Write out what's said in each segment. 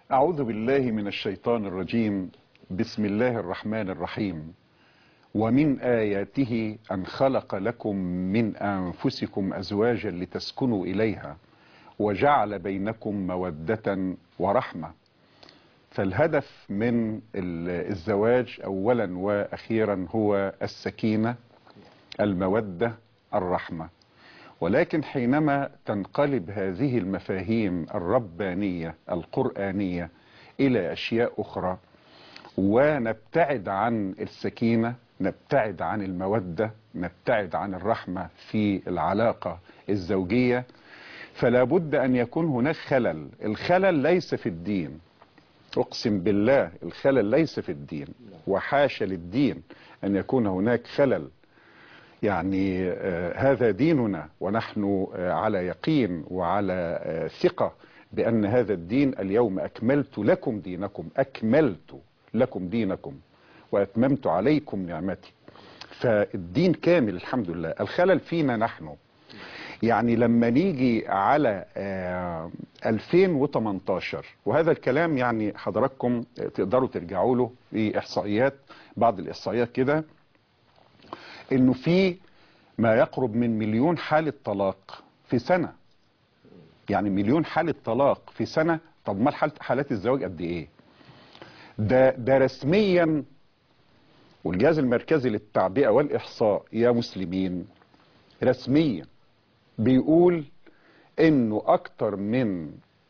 أعوذ بالله من الشيطان الرجيم بسم الله الرحمن الرحيم ومن آياته أن خلق لكم من أنفسكم أزواجا لتسكنوا إليها وجعل بينكم مودة ورحمة فالهدف من الزواج أولا وأخيرا هو السكينة المودة الرحمة ولكن حينما تنقلب هذه المفاهيم الربانية القرآنية إلى أشياء أخرى ونبتعد عن السكينة نبتعد عن المودة نبتعد عن الرحمة في العلاقة الزوجية فلا بد أن يكون هناك خلل الخلل ليس في الدين أقسم بالله الخلل ليس في الدين وحاشا للدين أن يكون هناك خلل يعني آه هذا ديننا ونحن آه على يقين وعلى آه ثقة بأن هذا الدين اليوم أكملت لكم دينكم أكملت لكم دينكم وأتممت عليكم نعمتي فالدين كامل الحمد لله الخلل فينا نحن يعني لما نيجي على 2018 وهذا الكلام يعني حضراتكم تقدروا ترجعوا له في إحصائيات بعض الإحصائيات كده انه في ما يقرب من مليون حالة طلاق في سنة يعني مليون حالة طلاق في سنة طب ما حالات الزواج قد ايه ده ده رسميا والجهاز المركزي للتعبئة والإحصاء يا مسلمين رسميا بيقول انه اكتر من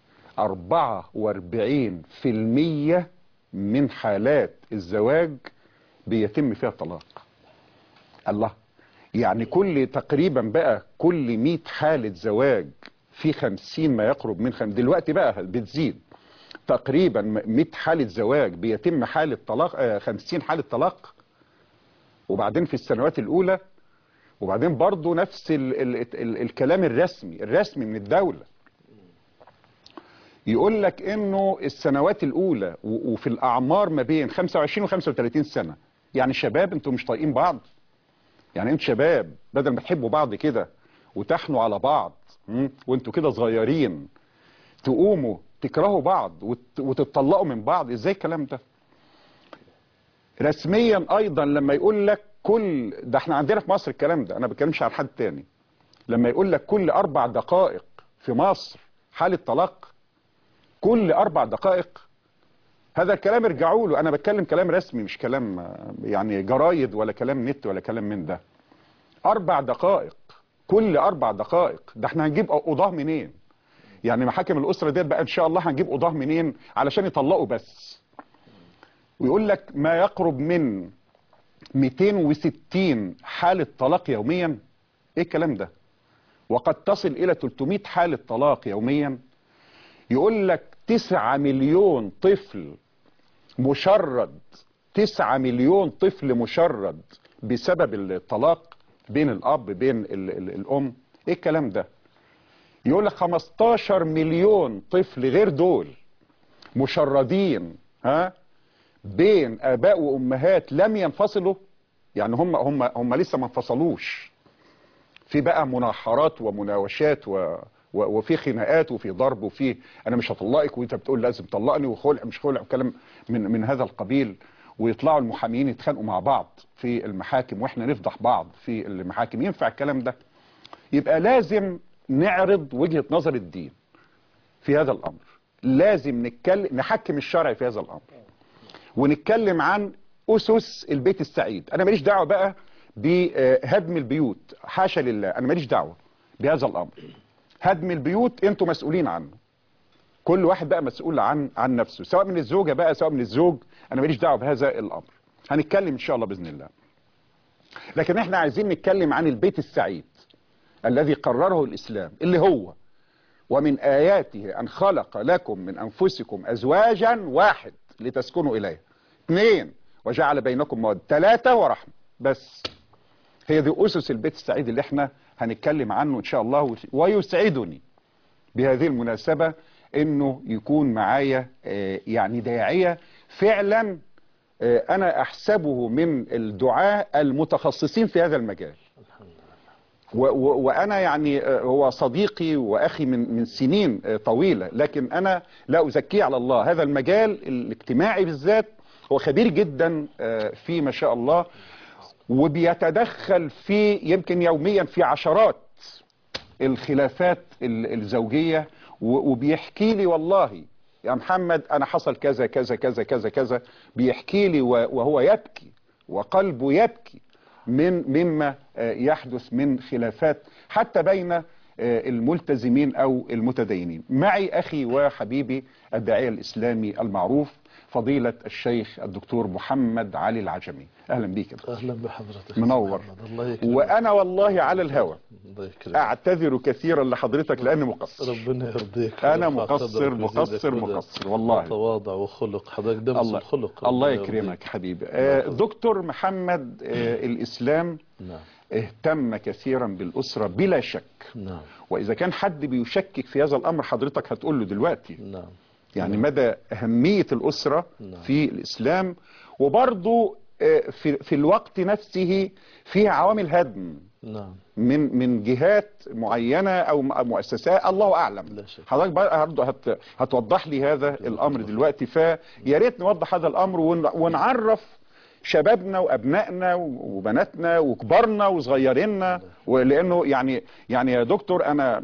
44% من حالات الزواج بيتم فيها طلاق الله يعني كل تقريبا بقى كل 100 حالة زواج في 50 ما يقرب من خم... دلوقتي بقى بتزيد تقريبا 100 حالة زواج بيتم حالة طلاق آه 50 حالة طلاق وبعدين في السنوات الأولى وبعدين برضو نفس ال ال ال الكلام الرسمي الرسمي من الدولة يقول لك انه السنوات الاولى وفي الاعمار ما بين 25 و 35 سنة يعني شباب انتوا مش طايقين بعض يعني انتوا شباب بدل ما تحبوا بعض كده وتحنوا على بعض وانتوا كده صغيرين تقوموا تكرهوا بعض وتتطلقوا من بعض ازاي الكلام ده رسميا ايضا لما يقول لك كل ده احنا عندنا في مصر الكلام ده انا بتكلمش عن حد تاني لما يقول لك كل اربع دقائق في مصر حالة طلاق كل اربع دقائق هذا الكلام ارجعوا له انا بتكلم كلام رسمي مش كلام يعني جرايد ولا كلام نت ولا كلام من ده اربع دقائق كل اربع دقائق ده احنا هنجيب قضاه منين يعني محاكم الاسره ديت بقى ان شاء الله هنجيب قضاه منين علشان يطلقوا بس ويقول لك ما يقرب من 260 حالة طلاق يوميا ايه الكلام ده وقد تصل الى 300 حالة طلاق يوميا يقول لك 9 مليون طفل مشرد 9 مليون طفل مشرد بسبب الطلاق بين الاب بين ال ال الام ايه الكلام ده يقول لك 15 مليون طفل غير دول مشردين ها بين اباء وامهات لم ينفصلوا يعني هم هم هم لسه ما انفصلوش في بقى مناحرات ومناوشات و وفي خناقات وفي ضرب وفي انا مش هطلقك وانت بتقول لازم طلقني وخلع مش خلع وكلام من من هذا القبيل ويطلعوا المحاميين يتخانقوا مع بعض في المحاكم واحنا نفضح بعض في المحاكم ينفع الكلام ده يبقى لازم نعرض وجهة نظر الدين في هذا الامر لازم نتكلم نحكم الشرع في هذا الامر ونتكلم عن اسس البيت السعيد انا ماليش دعوه بقى بهدم البيوت حاشا لله انا ماليش دعوه بهذا الامر هدم البيوت انتوا مسؤولين عنه كل واحد بقى مسؤول عن عن نفسه سواء من الزوجه بقى سواء من الزوج انا ماليش دعوه بهذا الامر هنتكلم ان شاء الله باذن الله لكن احنا عايزين نتكلم عن البيت السعيد الذي قرره الاسلام اللي هو ومن اياته ان خلق لكم من انفسكم ازواجا واحد لتسكنوا اليه اثنين وجعل بينكم موده ثلاثه ورحمه بس هي دي اسس البيت السعيد اللي احنا هنتكلم عنه ان شاء الله ويسعدني بهذه المناسبة انه يكون معايا يعني داعية فعلا انا احسبه من الدعاء المتخصصين في هذا المجال و و وانا يعني آه، هو صديقي واخي من من سنين آه، طويله لكن انا لا ازكيه على الله هذا المجال الاجتماعي بالذات هو خبير جدا آه، فيه ما شاء الله وبيتدخل في يمكن يوميا في عشرات الخلافات ال- الزوجيه و- وبيحكي لي والله يا محمد انا حصل كذا كذا كذا كذا كذا بيحكي لي و- وهو يبكي وقلبه يبكي من مما آه، يحدث من خلافات حتى بين آه، الملتزمين او المتدينين معي اخي وحبيبي الداعيه الاسلامي المعروف فضيله الشيخ الدكتور محمد علي العجمي اهلا بيك يا دكتور. اهلا بحضرتك منور. محمد. الله يكرمك وانا والله على الهوى الله يكرمك اعتذر كثيرا لحضرتك لاني مقصر ربنا يرضيك أنا ويرفع مقصر، قدرك مقصر، ويزيدك هدى مقصر، والله. وتواضع وخلق حضرتك دمس الله الخلق الله ربنا يكرمك يرضيك. حبيبي آه، دكتور محمد آه، الاسلام نعم اهتم كثيرا بالاسره بلا شك نعم واذا كان حد بيشكك في هذا الامر حضرتك هتقول له دلوقتي نعم يعني مدى اهميه الاسره نعم. في الاسلام وبرضه آه، في في الوقت نفسه فيها عوامل هدم نعم من من جهات معينه او م- مؤسسات الله اعلم لا شك. حضرتك بقى برضه هت هتوضح لي هذا الامر دلوقتي فيا ريت نوضح هذا الامر ون- ونعرف شبابنا وابنائنا وبناتنا وكبارنا وصغيريننا ولانه يعني يعني يا دكتور انا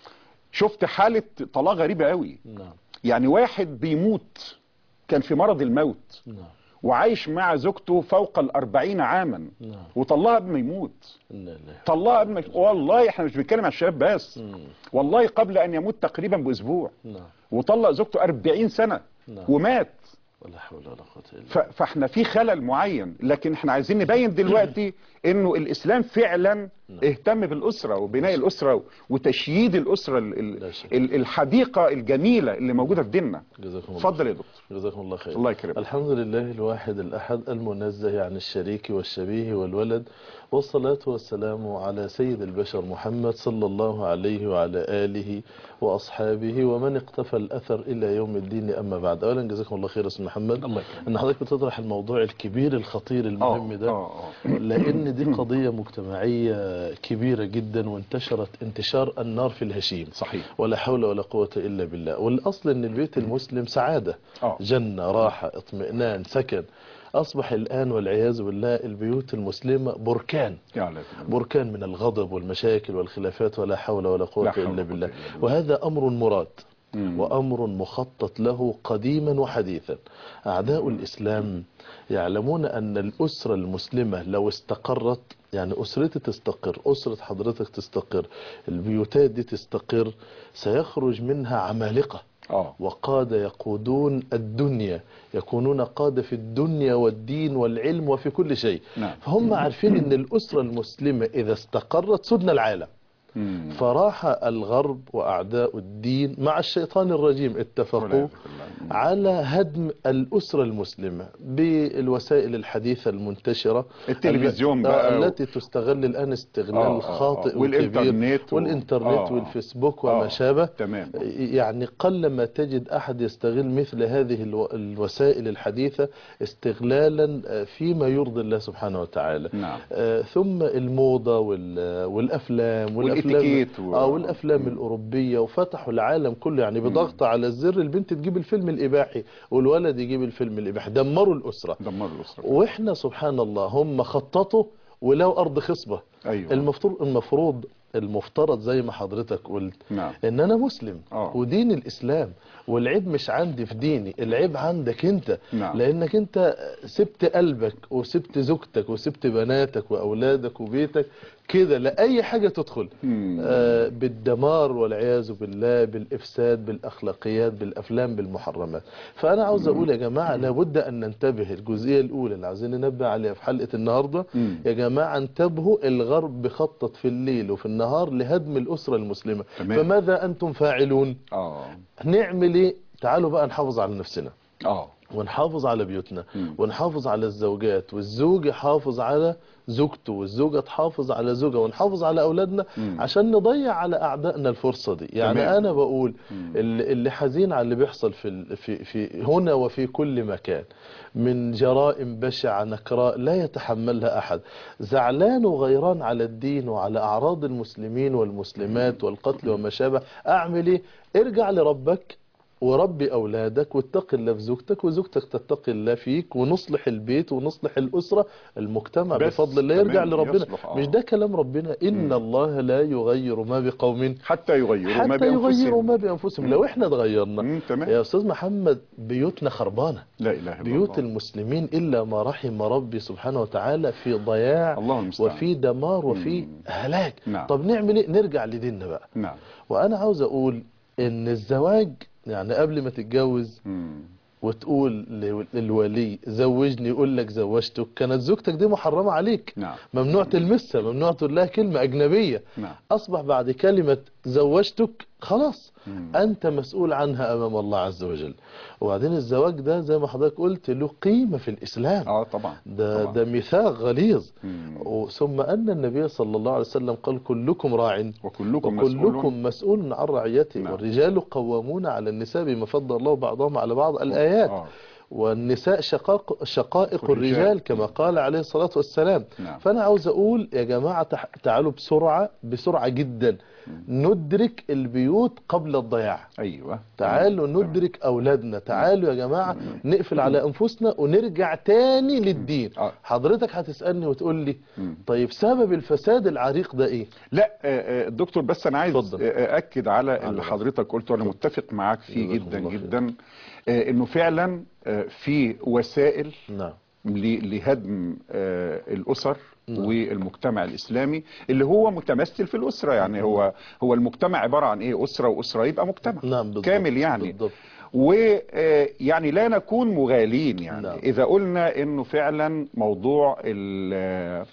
شفت حاله طلاق غريبه قوي نعم يعني واحد بيموت كان في مرض الموت نعم وعايش مع زوجته فوق الأربعين عاما نعم وطلقها قبل ما يموت إنا لله طلقها قبل ما والله احنا مش بنتكلم عن الشباب بس مم. والله قبل ان يموت تقريبا باسبوع نعم وطلق زوجته 40 سنه نعم. ومات ولا حول ولا قوة إلا ف- فاحنا في خلل معين لكن احنا عايزين نبين دلوقتي انه الاسلام فعلا اهتم بالاسره وبناء الاسره وتشييد الاسره ال- لا ال- شك. ال- الحديقه الجميله اللي موجوده في ديننا جزاكم الله اتفضل يا دكتور جزاكم الله خير الله يكرمك. الحمد لله الواحد الأحد المنزه عن الشريك والشبيه والولد والصلاة والسلام على سيد البشر محمد صلى الله عليه وعلى آله وأصحابه ومن اقتفى الأثر إلى يوم الدين أما بعد أولا جزاكم الله خير اسم محمد الله يكرمك. أن حضرتك بتطرح الموضوع الكبير الخطير المهم آه، ده آه، آه. لأن دي قضية مجتمعية كبيرة جدا وانتشرت انتشار النار في الهشيم صحيح ولا حول ولا قوة إلا بالله والأصل أن البيت المسلم سعادة آه. جنة راحة اطمئنان سكن أصبح الآن والعياذ بالله البيوت المسلمة بركان يا الله بركان من الغضب والمشاكل والخلافات ولا حول ولا لا قوة حول ولا إلا قوة بالله إلا بالله. وهذا أمر مراد مم. وأمر مخطط له قديما وحديثا أعداء الإسلام يعلمون أن الأسرة المسلمة لو استقرت يعني أسرتي تستقر أسرة حضرتك تستقر البيوتات دي تستقر سيخرج منها عمالقة اه وقادة يقودون الدنيا يكونون قادة في الدنيا والدين والعلم وفي كل شيء نعم. فهم عارفين أن الأسرة المسلمة إذا استقرت سدنا العالم مم. فراح الغرب وأعداء الدين مع الشيطان الرجيم اتفقوا والعياذ بالله. على هدم الأسرة المسلمة بالوسائل الحديثة المنتشرة التلفزيون التي- بقى و- التي تستغل الآن استغلال آه، آه، خاطئ آه. والإنترنت وكبير و- والإنترنت آه. والفيسبوك وما آه. شابه تمام يعني قلما تجد أحد يستغل مثل هذه الو- الوسائل الحديثة استغلالا فيما يرضي الله سبحانه وتعالى نعم. آه، ثم الموضة وال- والأفلام والإتيكيت و- آه والأفلام الأوروبية وفتحوا العالم كله يعني بضغط على الزر البنت تجيب الفيلم الإباحي والولد يجيب الفيلم الإباحي دمروا الأسرة دمر الاسره وإحنا سبحان الله هم خططوا ولو أرض خصبة ايوه المفروض المفروض المفترض زي ما حضرتك قلت نعم ان انا مسلم آه. ودين الاسلام والعيب مش عندي في ديني العيب عندك انت نعم. لانك انت سبت قلبك وسبت زوجتك وسبت بناتك واولادك وبيتك كده لاي حاجه تدخل مم. آه بالدمار والعياذ بالله بالافساد بالاخلاقيات بالافلام بالمحرمات فانا عاوز اقول يا جماعه لابد ان ننتبه الجزئيه الاولى اللي عاوزين ننبه عليها في حلقه النهارده مم. يا جماعه انتبهوا الغرب بيخطط في الليل وفي النهار لهدم الاسره المسلمه تمام. فماذا انتم فاعلون اه نعمل ايه تعالوا بقى نحافظ على نفسنا اه ونحافظ على بيوتنا مم. ونحافظ على الزوجات والزوج يحافظ على زوجته والزوجة تحافظ على زوجها ونحافظ على أولادنا مم. عشان نضيع على أعدائنا الفرصة دي يعني تمام. أنا بقول مم. اللي اللي حزين على اللي بيحصل في ال- في في هنا وفي كل مكان من جرائم بشعة نكراء لا يتحملها أحد زعلان وغيران على الدين وعلى أعراض المسلمين والمسلمات والقتل وما شابه أعمل إيه ارجع لربك وربي أولادك واتق الله في زوجتك وزوجتك تتقي الله فيك ونصلح البيت ونصلح الأسرة المجتمع بس بفضل الله يرجع تمام، لربنا يصلح، آه. مش ده كلام ربنا إن الله لا يغير ما بقوم حتى يغيروا ما حتى يغيروا بأنفسهم ما بأنفسهم لو احنا اتغيرنا مم، تمام. يا أستاذ محمد بيوتنا خربانة لا إله إلا بيوت الله المسلمين إلا ما رحم ربي سبحانه وتعالى في ضياع الله المستعان. وفي دمار وفي مم. هلاك نعم. طب نعمل ايه نرجع لديننا بقى نعم وأنا عاوز أقول إن الزواج يعني قبل ما تتجوز مم. وتقول لل- للولي زوجني يقول لك زوجتك كانت زوجتك دي محرمة عليك نعم. ممنوع تلمسها ممنوع تقول لها كلمة أجنبية نعم. أصبح بعد كلمة زوجتك خلاص مم. أنت مسؤول عنها أمام الله عز وجل وبعدين الزواج ده زي ما حضرتك قلت له قيمة في الإسلام اه طبعا ده, طبعا. ده ميثاق غليظ مم. و- ثم أن النبي صلى الله عليه وسلم قال كلكم راع وكلكم مسؤول وكلكم مسؤول عن رعيته نعم. والرجال قوامون على النساء بما فضل الله بعضهم على بعض الآيات آه. والنساء شقاق شقائق الرجال. الرجال كما قال عليه الصلاة والسلام نعم. فأنا عاوز أقول يا جماعة تح- تعالوا بسرعة بسرعة جدا ندرك البيوت قبل الضياع ايوه تعالوا تمام. ندرك أولادنا تعالوا يا جماعة نقفل على أنفسنا ونرجع تاني للدين آه. حضرتك هتسألني وتقول لي مم. طيب سبب الفساد العريق ده إيه لا آه، آه، دكتور بس انا عايز اتفضل. آه، اكد على اللي على حضرتك قلته وانا متفق معاك فيه جزاكم جدا الله خير. جدا آه، انه فعلا آه، في وسائل نعم ل- لهدم آه، الاسر نعم. والمجتمع الاسلامي اللي هو متمثل في الاسره يعني هو هو المجتمع عباره عن ايه اسره واسره يبقى مجتمع نعم بالضبط كامل يعني بالضبط ويعني لا نكون مغالين يعني نعم. اذا قلنا انه فعلا موضوع ال-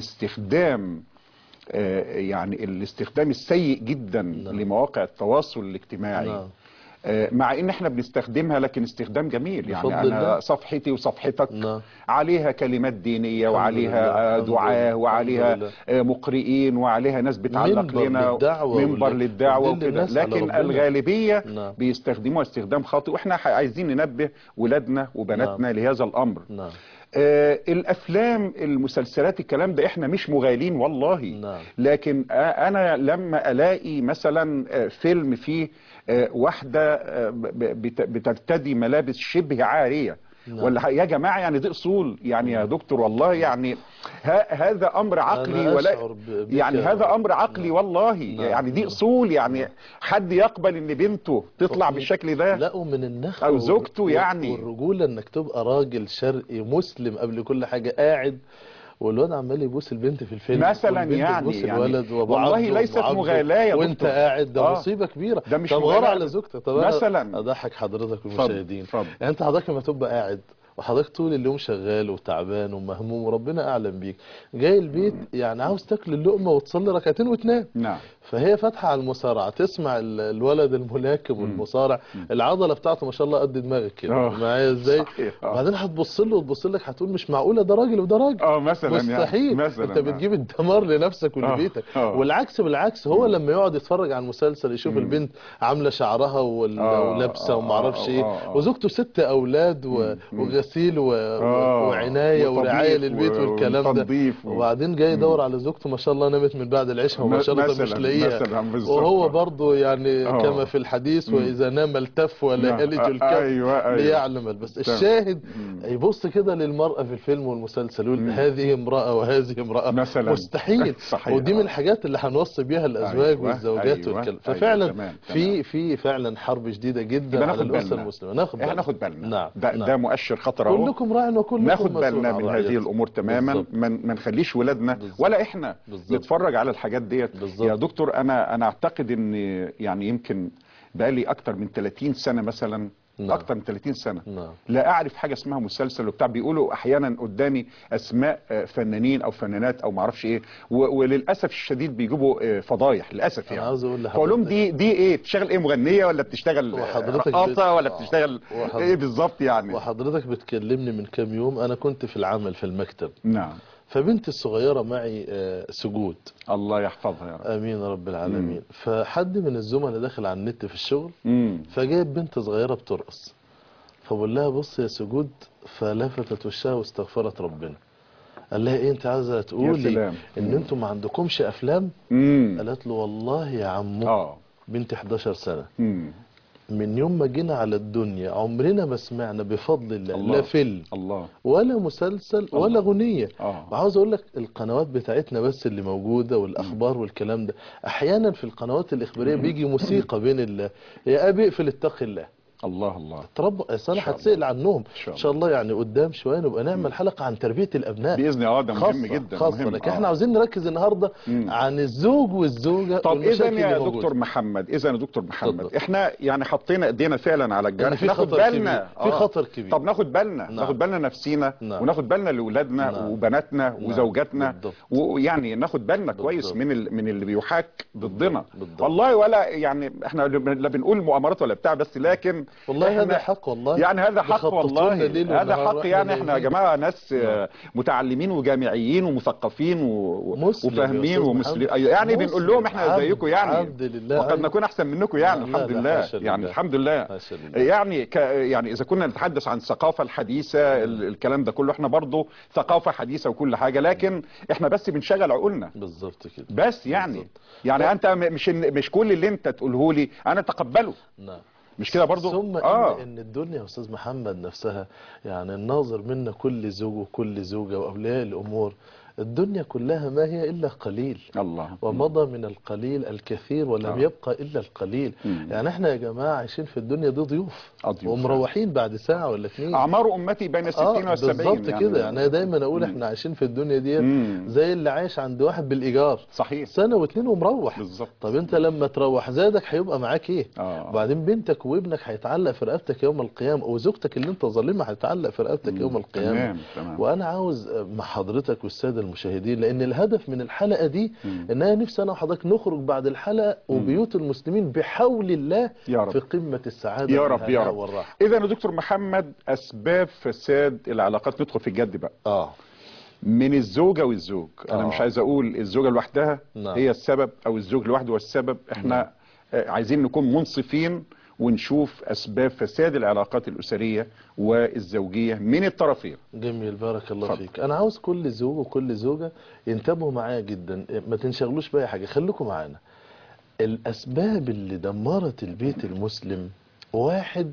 استخدام آه، يعني الاستخدام السيء جدا نعم. لمواقع التواصل الاجتماعي نعم. آه، مع ان احنا بنستخدمها لكن استخدام جميل يعني بفضل انا الله. صفحتي وصفحتك نعم. عليها كلمات دينية الحمد وعليها لله، آه، الحمد دعاة لله، وعليها الحمد آه، مقرئين وعليها ناس بتعلق منبر لنا للدعوة منبر وال- للدعوة وتدل وكده الناس على لكن ربنا. الغالبية نعم. بيستخدموها استخدام خاطئ واحنا ح- عايزين ننبه ولادنا وبناتنا لهذا الامر نعم آه الافلام المسلسلات الكلام ده احنا مش مغالين والله نعم. لكن آه انا لما الاقي مثلا آه فيلم فيه آه واحده آه ب- بت- بترتدي ملابس شبه عاريه نعم. ولا ح- يا جماعه يعني دي اصول يعني يا دكتور والله يعني ه- هذا امر عقلي أنا ولا أشعر ب- بك يعني يا هذا رب. امر عقلي والله نعم. يعني دي اصول يعني حد يقبل ان بنته تطلع وفي- بالشكل ده لا ومن النخوة أو زوجته وال- يعني. والرجولة انك تبقى راجل شرقي مسلم قبل كل حاجة قاعد والواد عمال يبوس البنت في الفيلم مثلاً والبنت يعني- تبوس يعني الولد وأبو والله عبده ليست وأبو عبده مغالاة يا وانت دكتور. قاعد ده آه. مصيبة كبيرة ده مش طب غار مغالاة. على زوجتك طب أنا مثلاً. اضحك حضرتك اتفضل، والمشاهدين اتفضل. يعني انت حضرتك لما تبقى قاعد وحضرتك طول اليوم شغال وتعبان ومهموم وربنا اعلم بيك جاي البيت يعني عاوز تاكل اللقمه وتصلي ركعتين وتنام نعم فهي فاتحه على المصارعه تسمع ال- الولد الملاكم والمصارع العضله بتاعته ما شاء الله قد دماغك كده آه. معايا ازاي صحيح، آه. وبعدين هتبص له وتبص لك هتقول مش معقوله ده راجل وده راجل اه مثلا مستحيل يعني مثلا انت بتجيب الدمار لنفسك آه، ولبيتك آه. والعكس بالعكس هو لما يقعد يتفرج على المسلسل يشوف البنت عامله شعرها وال- آه، ولابسه آه، وما اعرفش آه، ايه آه، آه. وزوجته ست اولاد و- وغسيل و- آه، وعنايه وتنظيف ورعايه للبيت و- والكلام ده وتنظيف و- وبعدين جاي يدور على زوجته ما شاء الله نامت من بعد العشاء وما م- شاء الله مش مثلاً- لاقيها مثلاً بالظبط. وهو برضه يعني آه. كما في الحديث واذا نام التف ولا نعم. يلج آه، الكف أيوة، أيوة. ليعلم بس تمام. الشاهد يبص كده للمرأة في الفيلم والمسلسل يقول هذه امرأة وهذه امرأة مثلاً. مستحيل صحيح. ودي من الحاجات اللي هنوصي بيها الازواج أيوة، والزوجات أيوة، والكلام أيوة، ففعلا تمام، في تمام. في فعلا حرب شديدة جدا يبقى على ناخد الأسرة بالنا المسلمة ناخد بالنا احنا ناخد بالنا نعم ده, نعم. ده مؤشر خطر اهو كلكم راع وكلكم ناخد مسؤول بالنا عن من هذه رعيته. الامور تماما بالظبط. ما ما نخليش ولادنا بالظبط. ولا احنا بالظبط. نتفرج على الحاجات ديت بالظبط. يا دكتور انا انا اعتقد ان يعني يمكن بقالي اكتر من 30 سنه مثلا نعم. اكتر من 30 سنه نعم لا اعرف حاجه اسمها مسلسل وبتاع بيقولوا احيانا قدامي اسماء آه، فنانين او فنانات او ما اعرفش ايه و- وللاسف الشديد بيجيبوا آه، فضايح للاسف أنا يعني عاوز أقول فاقول لهم لحضرتك- دي دي ايه بتشتغل ايه مغنيه ولا بتشتغل آه، وحضرتك بت- رقاصه ولا آه. بتشتغل وحض- ايه بالظبط يعني وحضرتك بتكلمني من كام يوم انا كنت في العمل في المكتب نعم فبنتي الصغيرة معي آه، سجود الله يحفظها يا رب امين يا رب العالمين فحد من الزملاء داخل على النت في الشغل امم فجايب بنت صغيرة بترقص فبقول لها بص يا سجود فلفتت وشها واستغفرت ربنا قال لها ايه انت عايزه تقولي سلام. ان انتم ما عندكمش افلام امم قالت له والله يا عمو اه بنتي 11 سنه امم من يوم ما جينا على الدنيا عمرنا ما سمعنا بفضل الله, الله. لا فيلم الله ولا مسلسل ولا غنية اه وعاوز اقول لك القنوات بتاعتنا بس اللي موجودة والاخبار والكلام ده احيانا في القنوات الاخبارية بيجي موسيقى بين ال يا ابي اقفل اتقي الله الله الله تربى اصل انا إن شاء هتسال عنهم شاء ان شاء الله يعني قدام شويه نبقى نعمل حلقه عن تربيه الابناء باذن الله ده مهم خاصة جدا خاصة مهم. لكن آه. احنا عاوزين نركز النهارده مم. عن الزوج والزوجه طب اذا والمشاكل يا اللي موجودة. دكتور محمد اذا يا دكتور محمد اتفضل. احنا يعني حطينا ايدينا فعلا على إن الجرح في ناخد خطر بالنا كبير. في خطر كبير. طب ناخد بالنا نعم. ناخد بالنا نفسينا نعم. وناخد بالنا لاولادنا نعم. وبناتنا نعم. وزوجاتنا بالضبط. ويعني ناخد بالنا كويس بالضبط. من ال... من اللي بيحاك ضدنا بالضبط. والله ولا يعني احنا لا بنقول مؤامرات ولا بتاع بس لكن والله إحنا- هذا حق والله يعني هذا حق بيخططوا والله لنا ليل هذا ونهار حق وإحنا يعني احنا يا نايمين. جماعه ناس آه، متعلمين وجامعيين ومثقفين و- مسلم يا وفاهمين أستاذ ومسلمين محمد. يعني مسلم. بنقول لهم احنا عبد- زيكم يعني عبد لله وقد أيوة. نكون احسن منكم يعني لا، الحمد لا، لله حاشا يعني لله. الحمد لله حاشا لله. يعني ك يعني اذا كنا نتحدث عن الثقافه الحديثه ال- الكلام ده كله احنا برضو ثقافه حديثه وكل حاجه لكن احنا بس بنشغل عقولنا بالظبط كده بس يعني بالظبط. يعني انت م- مش مش كل اللي انت تقوله لي انا تقبله نعم مش كده برضو ثم اه إن, ان الدنيا يا استاذ محمد نفسها يعني الناظر منا كل زوج وكل زوجه واولياء الامور الدنيا كلها ما هي الا قليل الله ومضى من القليل الكثير ولم آه. يبقى الا القليل مم. يعني احنا يا جماعه عايشين في الدنيا دي ضيوف آه، ضيوف. ومروحين بعد ساعه ولا اتنين اعمار امتي بين الستين اه والسبعين بالظبط كده يعني أنا دايما اقول احنا عايشين في الدنيا دي مم. زي اللي عايش عند واحد بالايجار صحيح سنه واتنين ومروح بالظبط طب انت لما تروح زادك هيبقى معاك ايه اه وبعدين بنتك وابنك هيتعلق في رقبتك يوم القيامة وزوجتك اللي انت ظالمها هيتعلق في رقبتك مم. يوم القيامة تمام تمام وانا عاوز مع حضرتك والسادة المشاهدين لان الهدف من الحلقة دي مم. ان انا نفسي انا وحضرتك نخرج بعد الحلقة وبيوت المسلمين بحول الله يا رب في قمة السعادة يا رب يا والهناء رب والراحة اذا يا دكتور محمد اسباب فساد العلاقات ندخل في الجد بقى اه من الزوجه والزوج انا آه. مش عايز اقول الزوجه لوحدها نعم. هي السبب او الزوج لوحده هو السبب احنا آه، عايزين نكون منصفين ونشوف اسباب فساد العلاقات الاسريه والزوجيه من الطرفين جميل بارك الله اتفضل. فيك انا عاوز كل زوج وكل زوجة ينتبهوا معايا جدا ما تنشغلوش بأي حاجة خليكم معانا الاسباب اللي دمرت البيت المسلم واحد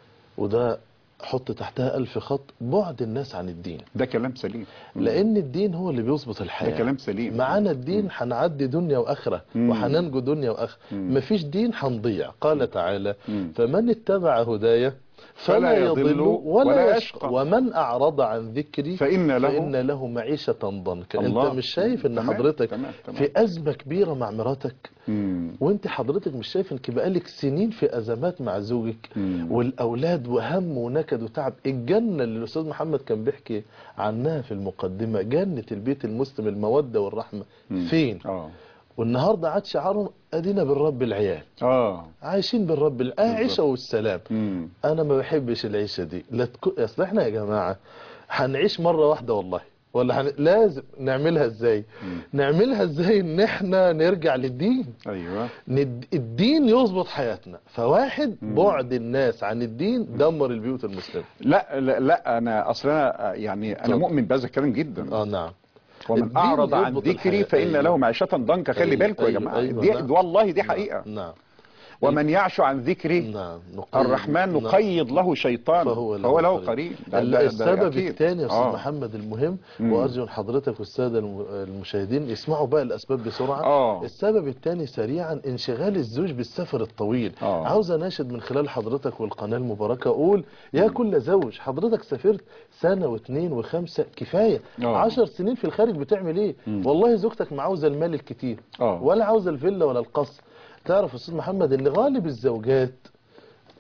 وده حط تحتها ألف خط بعد الناس عن الدين ده كلام سليم لأن الدين هو اللي بيظبط ده الحياة كلام سليم معانا الدين هنعدي دنيا وآخرة مم. وهننجو دنيا وآخرة مم. مفيش دين هنضيع قال تعالى مم. فمن اتبع هدايا فلا فلا يضل يضل ولا, ولا يشقى يشقى. ومن أعرض عن ذكري فإن له فإن له معيشة ضنكا الله. أنت مش شايف أن تمام، حضرتك تمام، تمام. في أزمة كبيرة مع مراتك مم. وانت حضرتك مش شايف انك بقالك سنين في ازمات مع زوجك مم. والاولاد وهم ونكد وتعب الجنه اللي الاستاذ محمد كان بيحكي عنها في المقدمه جنه البيت المسلم الموده والرحمه مم. فين اه والنهارده عاد شعارهم ادينا بالرب العيال اه عايشين بالرب الع- آه عيشه والسلام مم. انا ما بحبش العيشه دي لا تكون اصل احنا يا جماعه هنعيش مره واحده والله ولا هن... لازم نعملها ازاي نعملها ازاي ان احنا نرجع للدين ايوه ند... الدين يظبط حياتنا فواحد بعد الناس عن الدين دمر البيوت المسلمة لا لا, لا انا اصلا أنا يعني انا اتفضل. مؤمن بهذا الكلام جدا اه نعم ومن الدين اعرض عن يضبط ذكري الحياة. فان أيوة. له معيشه ضنكا خلي أيوة، بالكم يا أيوة، جماعه أيوة، دي نعم. والله دي حقيقه نعم ومن يعش عن ذكري نعم نقيد- الرحمن نعم. نقيض له شيطان فهو له فهو له قرين. قرين ال- السبب الثاني يا استاذ آه. محمد المهم مم. وارجو ان حضرتك والساده الم- المشاهدين يسمعوا بقى الاسباب بسرعه آه. السبب الثاني سريعا انشغال الزوج بالسفر الطويل آه. عاوز اناشد من خلال حضرتك والقناه المباركه اقول يا كل زوج حضرتك سافرت سنه واثنين وخمسه كفايه آه. عشر سنين في الخارج بتعمل ايه والله زوجتك ما عاوزه المال الكتير آه. ولا عاوزه الفيلا ولا القصر تعرف يا استاذ محمد ان غالب الزوجات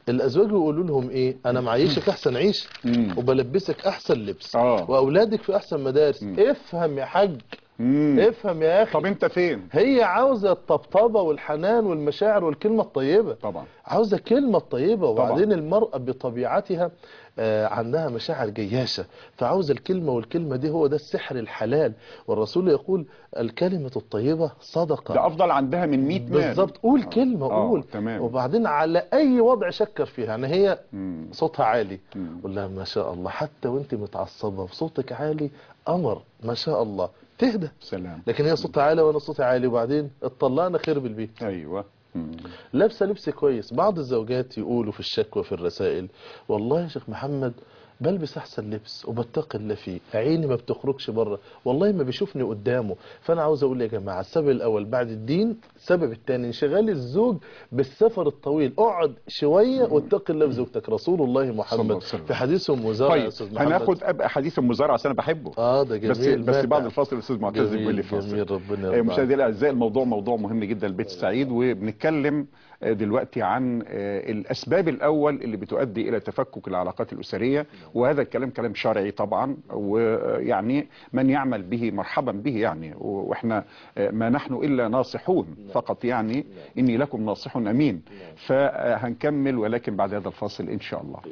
الازواج يقولوا لهم ايه انا معيشك احسن عيش مم. وبلبسك احسن لبس آه. واولادك في احسن مدارس افهم يا حاج مم. افهم يا اخي طب انت فين هي عاوزة الطبطبة والحنان والمشاعر والكلمة الطيبة طبعا عاوزة كلمة طيبة وبعدين المرأة بطبيعتها آه، عندها مشاعر جياشة فعاوزة الكلمة والكلمة دي هو ده السحر الحلال والرسول يقول الكلمة الطيبة صدقة ده افضل عندها من 100 مال بالظبط قول كلمة آه، قول تمام. وبعدين على اي وضع شكر فيها يعني هي مم. صوتها عالي مم. قول لها ما شاء الله حتى وانت متعصبة وصوتك عالي قمر ما شاء الله تهدى سلام لكن هي صوتها عالي وانا صوتي عالي وبعدين اتطلقنا خير بالبيت ايوه مم. لابسه لبس كويس بعض الزوجات يقولوا في الشكوى في الرسائل والله يا شيخ محمد بلبس احسن لبس وبتقي الله فيه عيني ما بتخرجش بره والله ما بيشوفني قدامه فانا عاوز اقول يا جماعه السبب الاول بعد الدين السبب الثاني انشغال الزوج بالسفر الطويل اقعد شويه واتقي الله في زوجتك رسول الله صلى الله عليه محمد وسلم. في حديث ام زرع يا طيب استاذ محمد هناخد ابقى حديث المزارع عشان انا بحبه اه ده جميل بس بس ماتع. بعد الفاصل الاستاذ معتز بيقول لي جميل فاصل جميل ربنا آه، يرضى مشاهدينا الاعزاء الموضوع موضوع مهم جدا البيت السعيد وبنتكلم آه، دلوقتي عن آه، الاسباب الاول اللي بتؤدي الى تفكك العلاقات الاسريه وهذا الكلام كلام شرعي طبعا ويعني من يعمل به مرحبا به يعني و- واحنا آه، ما نحن الا ناصحون فقط يعني اني لكم ناصح امين فهنكمل ولكن بعد هذا الفاصل ان شاء الله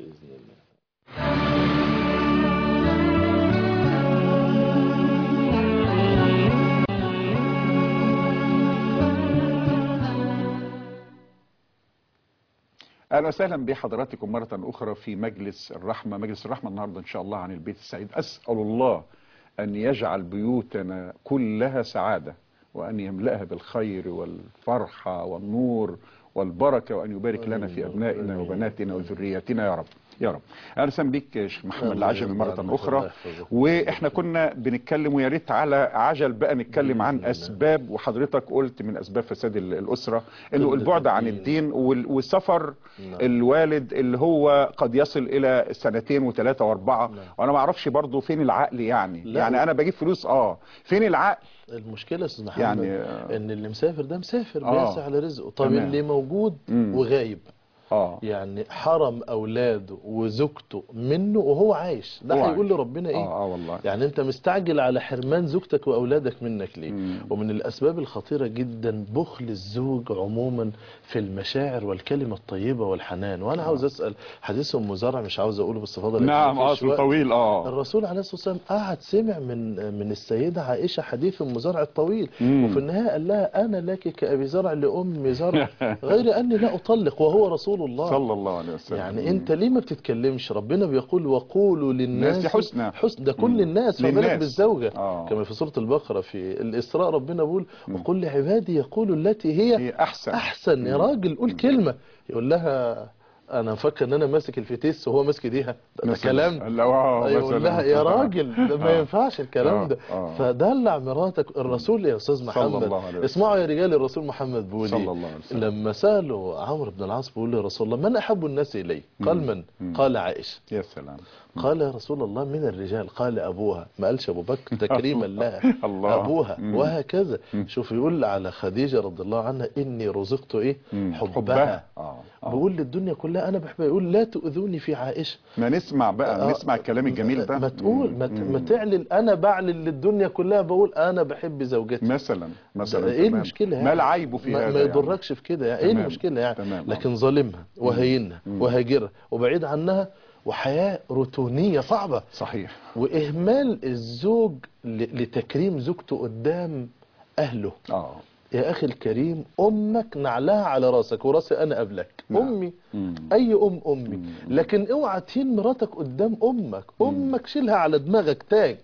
اهلا وسهلا بحضراتكم مره اخرى في مجلس الرحمه مجلس الرحمه النهارده ان شاء الله عن البيت السعيد اسال الله ان يجعل بيوتنا كلها سعاده وان يملاها بالخير والفرحه والنور والبركه وان يبارك لنا في ابنائنا وبناتنا وذرياتنا يا رب يا رب اهلا وسهلا بيك يا شيخ محمد الله العجمي يرضى عنك، مره الله اخرى يحفظك. واحنا كنا بنتكلم ويا ريت على عجل بقى نتكلم عن بإذن الله. اسباب وحضرتك قلت من اسباب فساد ال- الاسره انه قلة البعد عن الدين. الدين وال- والسفر نعم. الوالد اللي هو قد يصل الى سنتين وثلاثة واربعة نعم. وانا ما اعرفش برضو فين العقل يعني لا. يعني انا بجيب فلوس اه فين العقل المشكلة يا استاذ محمد يعني، يعني آه. ان اللي مسافر ده مسافر آه. بيسعى على رزقه طب تمام. اللي موجود مم. وغايب اه يعني حرم اولاده وزوجته منه وهو عايش ده هو هيقول عايش. لربنا ايه اه اه والله يعني انت مستعجل على حرمان زوجتك واولادك منك ليه مم. ومن الاسباب الخطيرة جدا بخل الزوج عموما في المشاعر والكلمة الطيبة والحنان وانا عاوز اسال حديث ام زرع مش عاوز اقوله بس فضل نعم اه اسمه طويل اه الرسول عليه الصلاة والسلام قعد سمع من من السيدة عائشة حديث ام زرع الطويل مم. وفي النهاية قال لها أنا لك كأبي زرع لأم زرع غير أني لا أطلق وهو رسول الله صلى الله عليه وسلم يعني انت ليه ما بتتكلمش ربنا بيقول وقولوا للناس الناس حسنى. حسن ده كل مم. الناس فما بالك للناس. بالزوجة آه. كما في سورة البقرة في الإسراء ربنا بيقول وقل لعبادي يقولوا التي هي هي احسن احسن يا راجل قول كلمة يقول لها انا مفكر ان انا ماسك الفتيس وهو ماسك ايديها ده مثلاً. كلام لا، آه، يقول مثلاً. لها يا راجل ده ما آه. ينفعش الكلام آه، ده آه. فدلع مراتك الرسول يا استاذ محمد الله عليه وسلم. اسمعوا يا رجال الرسول محمد بيقول صلى إيه؟ الله عليه وسلم. لما سالوا عمرو بن العاص بيقول له يا رسول الله من احب الناس الي قال من قال عائشه يا سلام قال يا رسول الله من الرجال قال ابوها ما قالش ابو بكر تكريما لها الله. ابوها مم. وهكذا شوف يقول على خديجه رضي الله عنها اني رزقت ايه مم. حبها اه آه. بيقول للدنيا كلها انا بحبها يقول لا تؤذوني في عائشه ما نسمع بقى آه، نسمع الكلام الجميل ده ما تقول ما, ت- مم. ما تعلن انا بعلن للدنيا كلها بقول انا بحب زوجتي مثلا مثلا ده ايه تمام. المشكله ما العيب في ما, هذا ما يعني؟ يضركش في كده يعني ايه تمام. المشكله يعني تمام. لكن ظالمها وهينها وهاجرها وبعيد عنها وحياه روتينيه صعبه صحيح واهمال الزوج ل- لتكريم زوجته قدام اهله اه يا اخي الكريم امك نعلها على راسك وراسي انا قبلك نعم. امي مم. اي ام امي لكن اوعى تهين مراتك قدام امك امك شيلها على دماغك تاج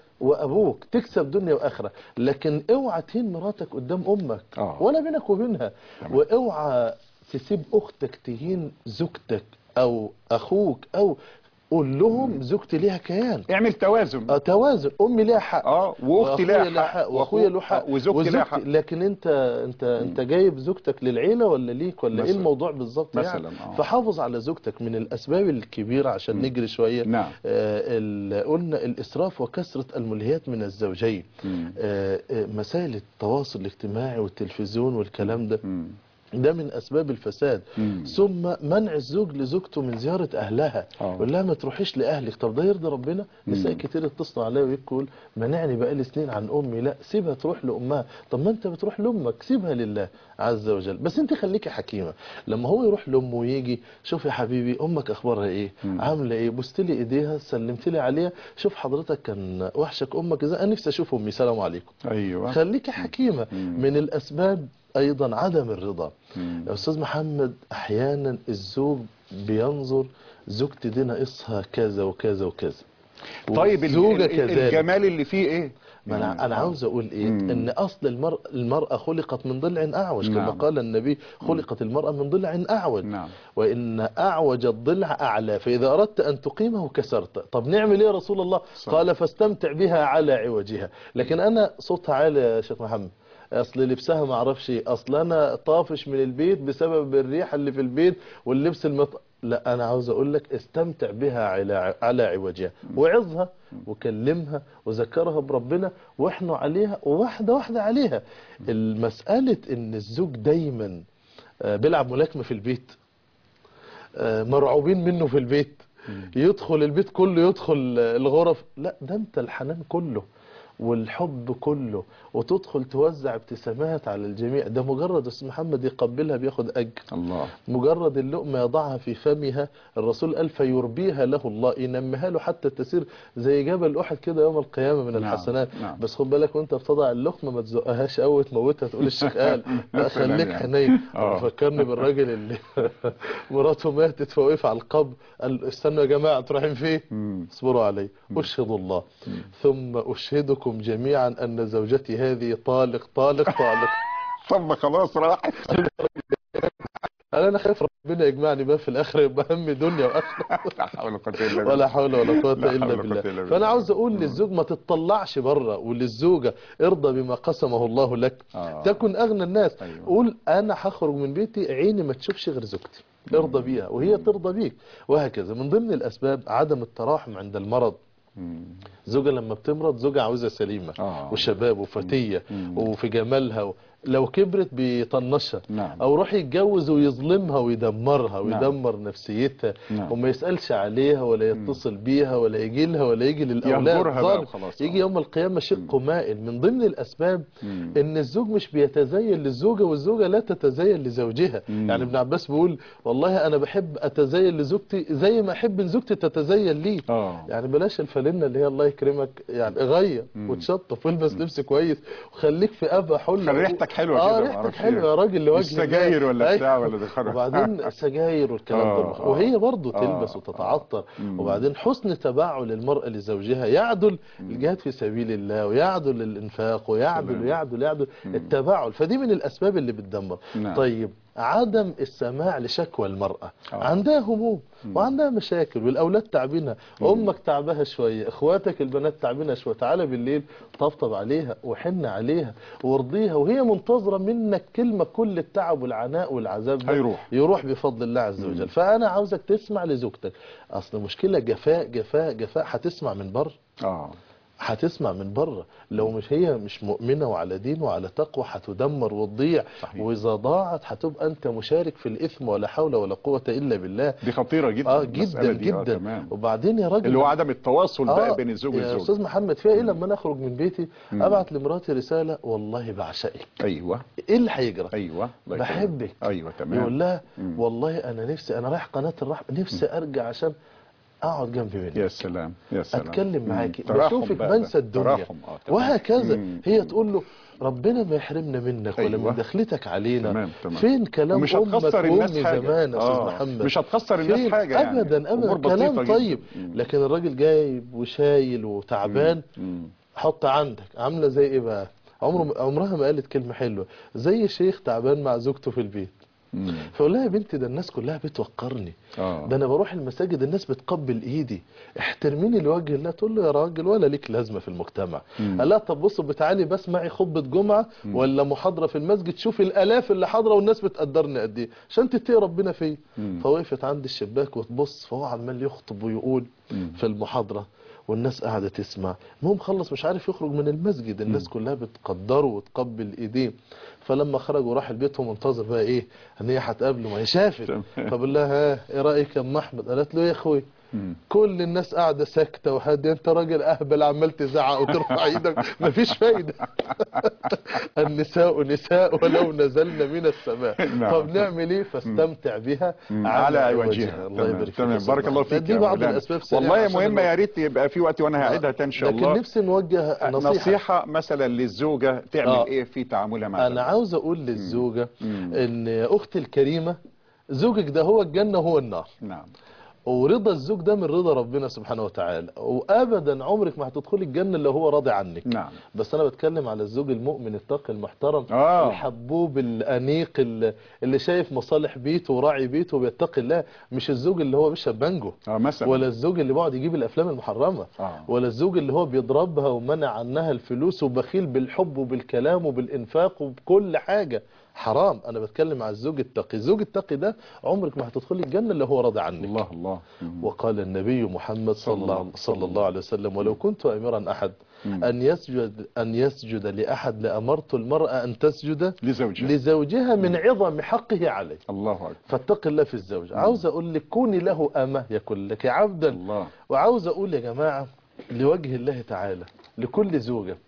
وابوك تكسب دنيا واخره لكن اوعى تهين مراتك قدام امك آه. ولا بينك وبينها تمام. واوعى تسيب اختك تهين زوجتك او اخوك او قول لهم زوجتي ليها كيان اعمل توازن آه، توازن امي ليها حق اه واختي لها وأخويا حق واخويا له حق آه، وزوجتي لها حق لكن انت انت انت جايب زوجتك للعيله ولا ليك ولا ايه مثلاً. الموضوع بالظبط يعني مثلاً، آه. فحافظ على زوجتك من الاسباب الكبيره عشان نجري شويه نعم. آه ال- قلنا الاسراف وكثره الملهيات من الزوجين مم. آه آه، مسائل التواصل الاجتماعي والتلفزيون والكلام ده مم. ده من اسباب الفساد مم. ثم منع الزوج لزوجته من زياره اهلها آه. يقول لها ما تروحيش لاهلك طب ده يرضي ربنا نساء كتير اتصلوا عليا ويقول منعني بقالي سنين عن امي لا سيبها تروح لامها طب ما انت بتروح لامك سيبها لله عز وجل بس انت خليكي حكيمه لما هو يروح لامه ويجي شوف يا حبيبي امك اخبارها ايه مم. عامله ايه بوست لي ايديها سلمت لي عليها شوف حضرتك كان وحشك امك ازاي انا نفسي اشوف امي سلام عليكم ايوه خليكي حكيمة مم. من الأسباب أيضا عدم الرضا مم. يا أستاذ محمد أحيانا الزوج بينظر زوجتي دي ناقصها كذا وكذا وكذا طيب ال- الزوجة ال- كذلك الجمال اللي فيه ايه ما أنا, أنا عاوز أقول إيه مم. إن أصل المرأة, المرأة خلقت من ضلع أعوج كما نعم. قال النبي خلقت المرأة من ضلع أعوج نعم وإن أعوج الضلع أعلى فإذا أردت أن تقيمه كسرت طب نعمل إيه يا رسول الله صح. قال فاستمتع بها على عوجها لكن أنا صوتها عالي يا شيخ محمد اصل لبسها ما اعرفش ايه اصل انا طافش من البيت بسبب الريحه اللي في البيت واللبس المط... لا انا عاوز اقول لك استمتع بها على على عوجها وعظها وكلمها وذكرها بربنا واحنوا عليها وواحده واحده عليها المساله ان الزوج دايما آه، بيلعب ملاكمه في البيت آه، مرعوبين منه في البيت يدخل البيت كله يدخل آه، الغرف لا ده انت الحنان كله والحب كله وتدخل توزع ابتسامات على الجميع ده مجرد استاذ محمد يقبلها بياخد اجر الله مجرد اللقمة يضعها في فمها الرسول قال فيربيها له الله ينميها له حتى تسير زي جبل أحد كده يوم القيامة من نعم، الحسنات نعم. بس خد بالك وانت بتضع اللقمة ما تزقهاش قوي تموتها تقول الشيخ قال لا سلام خليك يعني. حنين آه. فكرني بالراجل اللي مراته ماتت فوقف على القبر قال استنوا يا جماعة تروحين فين مم. اصبروا علي أشهد الله ثم أشهدكم جميعا أن زوجتي هذه طالق طالق طالق طب ما خلاص راحت قال انا خايف ربنا يجمعني بقى في الاخره يبقى همي دنيا واخره لا حول ولا قوه الا بالله ولا حول ولا قوه لا حول الا ولا بالله قوة إلا بالله. فانا عاوز اقول للزوج ما تتطلعش بره وللزوجه ارضى بما قسمه الله لك آه. تكن اغنى الناس أيوة. قول انا هخرج من بيتي عيني ما تشوفش غير زوجتي ارضى بيها وهي ترضى بيك وهكذا من ضمن الاسباب عدم التراحم عند المرض مم. زوجة لما بتمرض زوجة عاوزة سليمة آه. وشباب وفتية مم. وفي جمالها و... لو كبرت بيطنشها نعم. او يروح يتجوز ويظلمها ويدمرها نعم. ويدمر نفسيتها نعم. وما يسألش عليها ولا يتصل بيها ولا يجي لها ولا يجي للأولاد يهجرها بقى ظالم. وخلاص. يجي يوم القيامة شقه مائل من ضمن الأسباب مم. ان الزوج مش بيتزين للزوجة والزوجة لا تتزين لزوجها مم. يعني ابن عباس بيقول والله انا بحب اتزين لزوجتي زي ما احب ان زوجتي تتزين لي اه يعني بلاش الفانلة اللي هي الله يكرمك يعني غير مم. وتشطف والبس لبس كويس وخليك في ابا حله خلي ريحتك حلوة اه كده، ريحتك معرفش حلوه إيه. يا راجل لوجه مش سجاير الله. ولا بتاع أيوة. ولا دخان. وبعدين سجاير والكلام آه، ده آه. وهي برضه آه، تلبس آه. وتتعطر مم. وبعدين حسن تباعل المرأة لزوجها يعدل الجهاد في سبيل الله ويعدل الانفاق ويعدل تمام. ويعدل يعدل التباعل فدي من الاسباب اللي بتدمر نعم. طيب عدم السماع لشكوى المرأة آه. عندها هموم وعندها مشاكل والأولاد تعبينها أمك تعبها شوية إخواتك البنات تعبينها شوية تعالى بالليل طبطب عليها وحن عليها وارضيها وهي منتظرة منك كلمة كل التعب والعناء والعذاب ده هيروح. يروح بفضل الله عز وجل فأنا عاوزك تسمع لزوجتك أصل مشكلة جفاء جفاء جفاء هتسمع من بره اه هتسمع من بره لو مش هي مش مؤمنة وعلى دين وعلى تقوى هتدمر وتضيع صحيح. وإذا ضاعت هتبقى أنت مشارك في الإثم ولا حول ولا قوة إلا بالله دي خطيرة جدا اه المسألة جدا دي، آه، جدا تمام. وبعدين يا راجل اللي هو عدم التواصل بقى آه، بين الزوج يا والزوج استاذ محمد فيها ايه لما انا اخرج من بيتي ابعت لمراتي رساله والله بعشقك ايوه ايه اللي هيجرى ايوه الله يكرمك. بحبك ايوه تمام يقول لها مم. والله انا نفسي انا رايح قناه الرحمه نفسي ارجع عشان اقعد جنبي منك يا سلام يا سلام اتكلم مم. معاكي تراحم بشوفك بقى ده. بنسى الدنيا تراحم اه تمام. وهكذا مم. هي تقول له ربنا ما يحرمنا منك ولا أيوة. من دخلتك علينا تمام، تمام. فين كلام ومش امك هتخسر الناس وامي حاجة. زمان يا استاذ آه، محمد مش هتخسر الناس فين؟ حاجة يعني. ابدا أمور ابدا بسيطة كلام جدا. طيب مم. لكن الراجل جايب وشايل وتعبان مم. حط عندك عامله زي ايه بقى عمره عمرها ما قالت كلمه حلوه زي شيخ تعبان مع زوجته في البيت مم. فقول لها يا بنتي ده الناس كلها بتوقرني اه ده انا بروح المساجد الناس بتقبل ايدي احترميني لوجه الله تقول له يا راجل ولا ليك لازمه في المجتمع مم. قال لها طب بصوا بتعالي بسمعي خطبه جمعه ولا محاضره في المسجد شوفي الالاف اللي حاضره والناس بتقدرني قد ايه عشان تتقي ربنا فيا مم. فوقفت عند الشباك وتبص فهو عمال يخطب ويقول مم. في المحاضره والناس قاعدة تسمع المهم خلص مش عارف يخرج من المسجد الناس كلها بتقدره وتقبل ايديه فلما خرج وراح البيت هو منتظر بقى ايه ان هي هتقابله ما هي شافت تمام. فبقول لها ها ايه رايك يا ام احمد قالت له يا اخوي مم. كل الناس قاعده ساكته وهاديه انت راجل اهبل عمال تزعق وترفع ايدك مفيش فايده النساء نساء ولو نزلنا من السماء نعم. طب نعمل ايه فاستمتع بها مم. على وجهها الله تمام. يبارك فيك تمام يا بارك أستاذ الله أحمد. فيك دي يا بعض مولانا. الاسباب سريعة والله عشان مهمه الوقت. يا ريت يبقى في وقت وانا هعيدها تاني ان شاء لكن الله نفسي نوجه نصيحه نصيحه مثلا للزوجه تعمل آه. ايه في تعاملها مع انا زوجها؟ عاوز اقول للزوجه مم. ان يا اختي الكريمه زوجك ده هو الجنه وهو النار نعم ورضا الزوج ده من رضا ربنا سبحانه وتعالى وابدا عمرك ما هتدخلي الجنه اللي هو راضي عنك نعم بس انا بتكلم على الزوج المؤمن التقي المحترم آه. الحبوب الانيق اللي اللي شايف مصالح بيته وراعي بيته وبيتقي الله مش الزوج اللي هو بيشرب بانجو اه مثلا ولا الزوج اللي بيقعد يجيب الافلام المحرمه آه. ولا الزوج اللي هو بيضربها ومنع عنها الفلوس وبخيل بالحب وبالكلام وبالانفاق وبكل حاجه حرام انا بتكلم على الزوج التقي الزوج التقي ده عمرك ما هتدخلي الجنه اللي هو راضي عنك الله الله مم. وقال النبي محمد صلى الله, صلى الله عليه وسلم ولو كنت امرا احد مم. ان يسجد ان يسجد لاحد لامرت المراه ان تسجد لزوجها لزوجها من عظم حقه عليه الله اكبر فاتق الله في الزوج عاوز اقول لك كوني له امه يكن لك عبدا الله وعاوز اقول يا جماعه لوجه الله تعالى لكل زوجه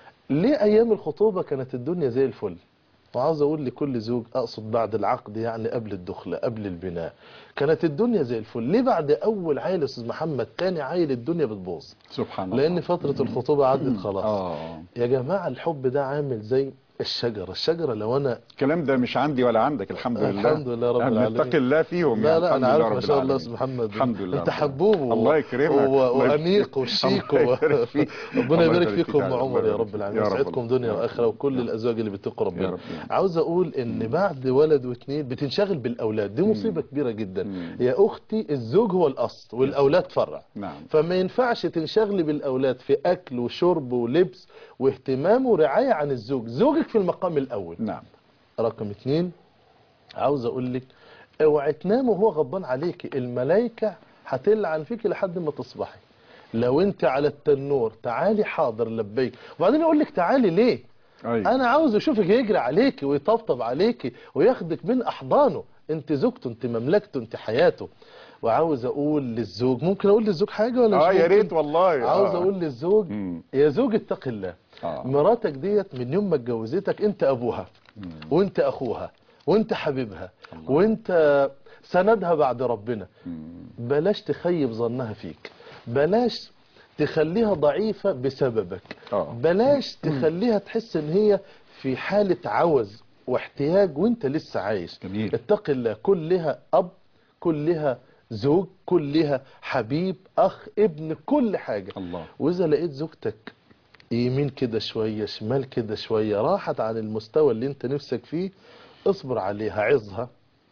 ليه ايام الخطوبه كانت الدنيا زي الفل وعاوز اقول لكل زوج اقصد بعد العقد يعني قبل الدخله قبل البناء كانت الدنيا زي الفل ليه بعد اول عيل يا استاذ محمد تاني عيل الدنيا بتبوظ سبحان الله لان فتره الخطوبه عدت خلاص اه يا جماعه الحب ده عامل زي الشجره الشجره لو انا الكلام ده مش عندي ولا عندك الحمد لله الحمد لله رب يعني العالمين. نتقي الله فيهم لا يعني لا الحمد انا لله عارف ما رب شاء الله العالمين. استاذ محمد الحمد لله انت رب حبوب و- الله يكرمك. و- الله وانيق يبارك- وشيك الله و... يبارك فيك. ربنا الله يبارك يبارك فيك فيكم يا ام رب. عمر يا رب يا العالمين رب. يسعدكم دنيا واخره وكل الازواج اللي بيتقوا يا ربنا رب. عاوز اقول ان بعد ولد واثنين بتنشغل بالاولاد دي مصيبه كبيره جدا مم. يا اختي الزوج هو الاصل والاولاد فرع نعم فما ينفعش تنشغلي بالاولاد في اكل وشرب ولبس واهتمام ورعايه عن الزوج زوجك في المقام الاول نعم رقم اتنين عاوز اقول لك اوعي تنام وهو غضبان عليكي الملائكة هتلعن فيكي لحد ما تصبحي لو انت على التنور تعالي حاضر لبيك وبعدين يقول لك تعالي ليه أي. انا عاوز اشوفك يجري عليكي ويطبطب عليكي وياخدك من احضانه انت زوجته انت مملكته انت حياته وعاوز اقول للزوج ممكن اقول للزوج حاجة ولا مش اه يا ممكن؟ ريت والله عاوز آه. اقول للزوج مم. يا زوج اتق الله آه. مراتك ديت من يوم ما اتجوزتك انت ابوها وانت اخوها وانت حبيبها وانت سندها بعد ربنا بلاش تخيب ظنها فيك بلاش تخليها ضعيفة بسببك آه. بلاش تخليها تحس ان هي في حالة عوز واحتياج وانت لسه عايش جميل. اتق الله كلها اب كلها زوج كلها حبيب اخ ابن كل حاجة الله. واذا لقيت زوجتك يمين كده شوية شمال كده شوية راحت عن المستوى اللي انت نفسك فيه اصبر عليها عظها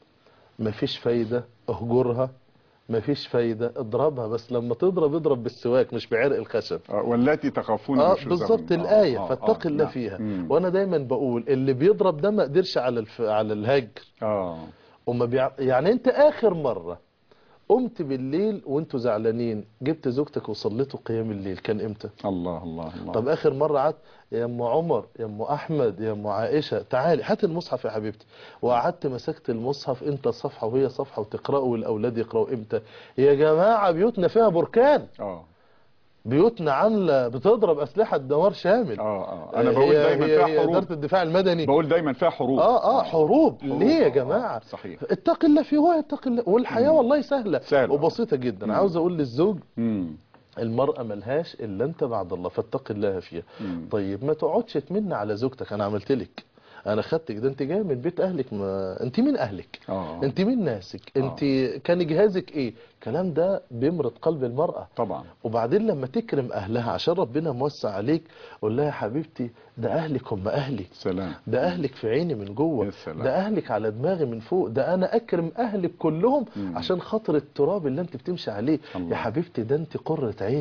مفيش فايدة اهجرها مفيش فايدة اضربها بس لما تضرب اضرب بالسواك مش بعرق الخشب آه، واللاتي تخافون اه نشوزهن. بالظبط آه، الآية آه، فاتق آه، الله نعم. فيها مم. وانا دايما بقول اللي بيضرب ده ما قدرش على الف... على الهجر اه وما بيع... يعني انت اخر مرة قمت بالليل وانتوا زعلانين جبت زوجتك وصليتوا قيام الليل كان امتى الله الله الله طب اخر مرة قعدت يا ام عمر يا ام احمد يا ام عائشة تعالي هات المصحف يا حبيبتي وقعدت مسكت المصحف انت صفحة وهي صفحة وتقرأوا والاولاد يقرأوا امتى يا جماعة بيوتنا فيها بركان اه بيوتنا عاملة بتضرب اسلحة دمار شامل اه اه انا بقول هي- دايما هي- فيها هي حروب ادارة الدفاع المدني بقول دايما فيها حروب اه اه حروب حروب. ليه يا آه، جماعة صحيح. اتق الله فيه هو اتق الله والحياة والله سهلة سهلة. وبسيطة جدا مم. عاوز اقول للزوج مم. المرأة ملهاش الا انت بعد الله فاتق الله فيها مم. طيب ما تقعدش تمن على زوجتك انا عملت لك انا خدتك ده انت جاي من بيت اهلك ما انت مين اهلك اه انت مين ناسك انت كان جهازك ايه الكلام ده بيمرض قلب المرأة طبعا وبعدين لما تكرم اهلها عشان ربنا موسع عليك قول لها يا حبيبتي ده اهلك هم اهلي سلام ده اهلك في عيني من يا جوه سلام. ده اهلك على دماغي من فوق ده انا اكرم اهلك كلهم مم. عشان خاطر التراب اللي انت بتمشي عليه الله. يا حبيبتي ده انت قرة عيني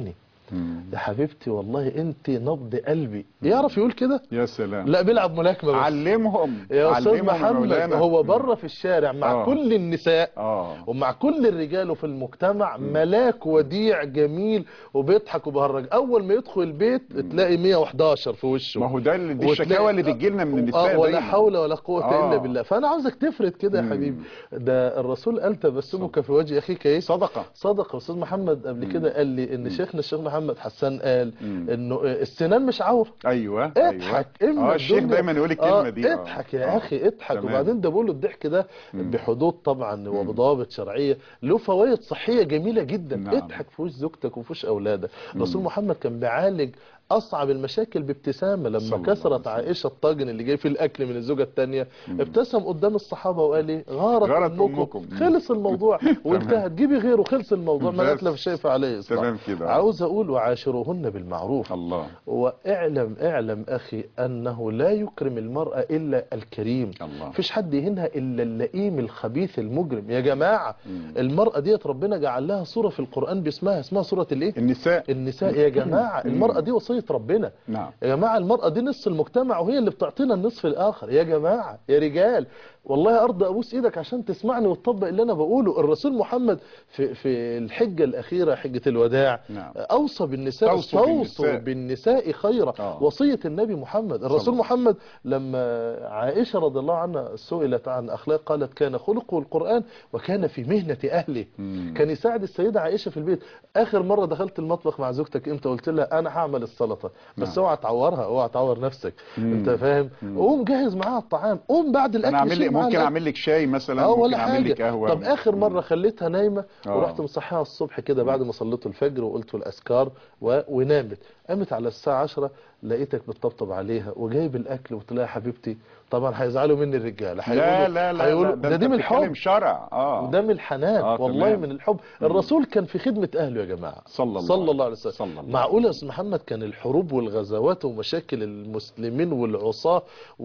مم. يا حبيبتي والله انت نبض قلبي يعرف يقول كده يا سلام لا بيلعب ملاكمه بس علمهم يا استاذ علمهم محمد مولانا. هو بره في الشارع مع آه. كل النساء اه ومع كل الرجال في المجتمع ملاك وديع جميل وبيضحك وبهرج اول ما يدخل البيت تلاقي 111 في وشه ما هو ده اللي- دي وتلاقي- الشكاوى اللي بتجي لنا من النساء آه ولا دايما. حول ولا قوه آه. الا بالله فانا عاوزك تفرد كده يا حبيبي ده الرسول قال تبسمك في وجه اخيك ايه صدقه صدق استاذ محمد قبل كده قال لي ان شيخنا الشيخ محمد حسان قال انه السنان مش عور ايوه اضحك ايوه اما اه الشيخ الدنيا- دايما يقول الكلمه آه دي آه. اضحك يا آه. اخي اضحك تمام. وبعدين ده بقول له الضحك ده بحدود طبعا وبضوابط شرعيه له فوائد صحيه جميله جدا نعم. اضحك في وش زوجتك وفي وش اولادك الرسول محمد كان بيعالج اصعب المشاكل بابتسامه لما صلى الله عليه كسرت وسلم. عائشه الطاجن اللي جاي فيه الاكل من الزوجه الثانيه ابتسم قدام الصحابه وقال ايه غارت, غارت امكم أمكم. خلص الموضوع وانتهت جيبي غيره خلص الموضوع ما بس. نتلف شايفه عليه إصلاح. تمام كده. عاوز اقول وعاشروهن بالمعروف الله واعلم اعلم اخي انه لا يكرم المرأة الا الكريم الله. مفيش حد يهينها الا اللئيم الخبيث المجرم يا جماعة المرأة ديت ربنا جعل لها صورة في القرآن باسمها اسمها صورة الايه النساء النساء يا جماعة المرأة دي وصية ربنا نعم. يا جماعة المرأة دي نصف المجتمع وهي اللي بتعطينا النصف الآخر يا جماعة يا رجال والله أرضى أبوس إيدك عشان تسمعني وتطبق اللي أنا بقوله الرسول محمد في, في الحجة الأخيرة حجة الوداع نعم. أوصى بالنساء توصوا استوصوا بالنساء. بالنساء خيرا آه. وصية النبي محمد الرسول الله. محمد لما عائشة رضي الله عنها سئلت عن أخلاق قالت كان خلقه القرآن وكان في مهنة أهله مم. كان يساعد السيدة عائشة في البيت آخر مرة دخلت المطبخ مع زوجتك امتى قلت لها أنا هعمل السلطة بس نعم. اوعى تعورها اوعى تعور نفسك مم. انت فاهم قوم جهز معاها الطعام قوم بعد الاكل انا اعمل شيل لك معاها ممكن الأكل. اعمل لك شاي مثلا اه ممكن ولا اعمل لك حاجة قهوه طب اخر مرة خليتها نايمة آه. ورحت مصحيها الصبح كده بعد ما صليت الفجر وقلت الاذكار و... ونامت قامت على الساعة 10 لقيتك بتطبطب عليها وجايب الاكل وقلت لها يا حبيبتي طبعا هيزعلوا مني الرجاله لا هيقولوا- لا لا, هيقولوا لا ده, أنت دي من بتتكلم الحب شرع اه وده من الحنان آه، والله تمام. من الحب الرسول كان في خدمة أهله يا جماعة صلى الله صلى الله عليه وسلم صلى الله معقول يا أستاذ محمد كان الحروب والغزوات ومشاكل المسلمين والعصاة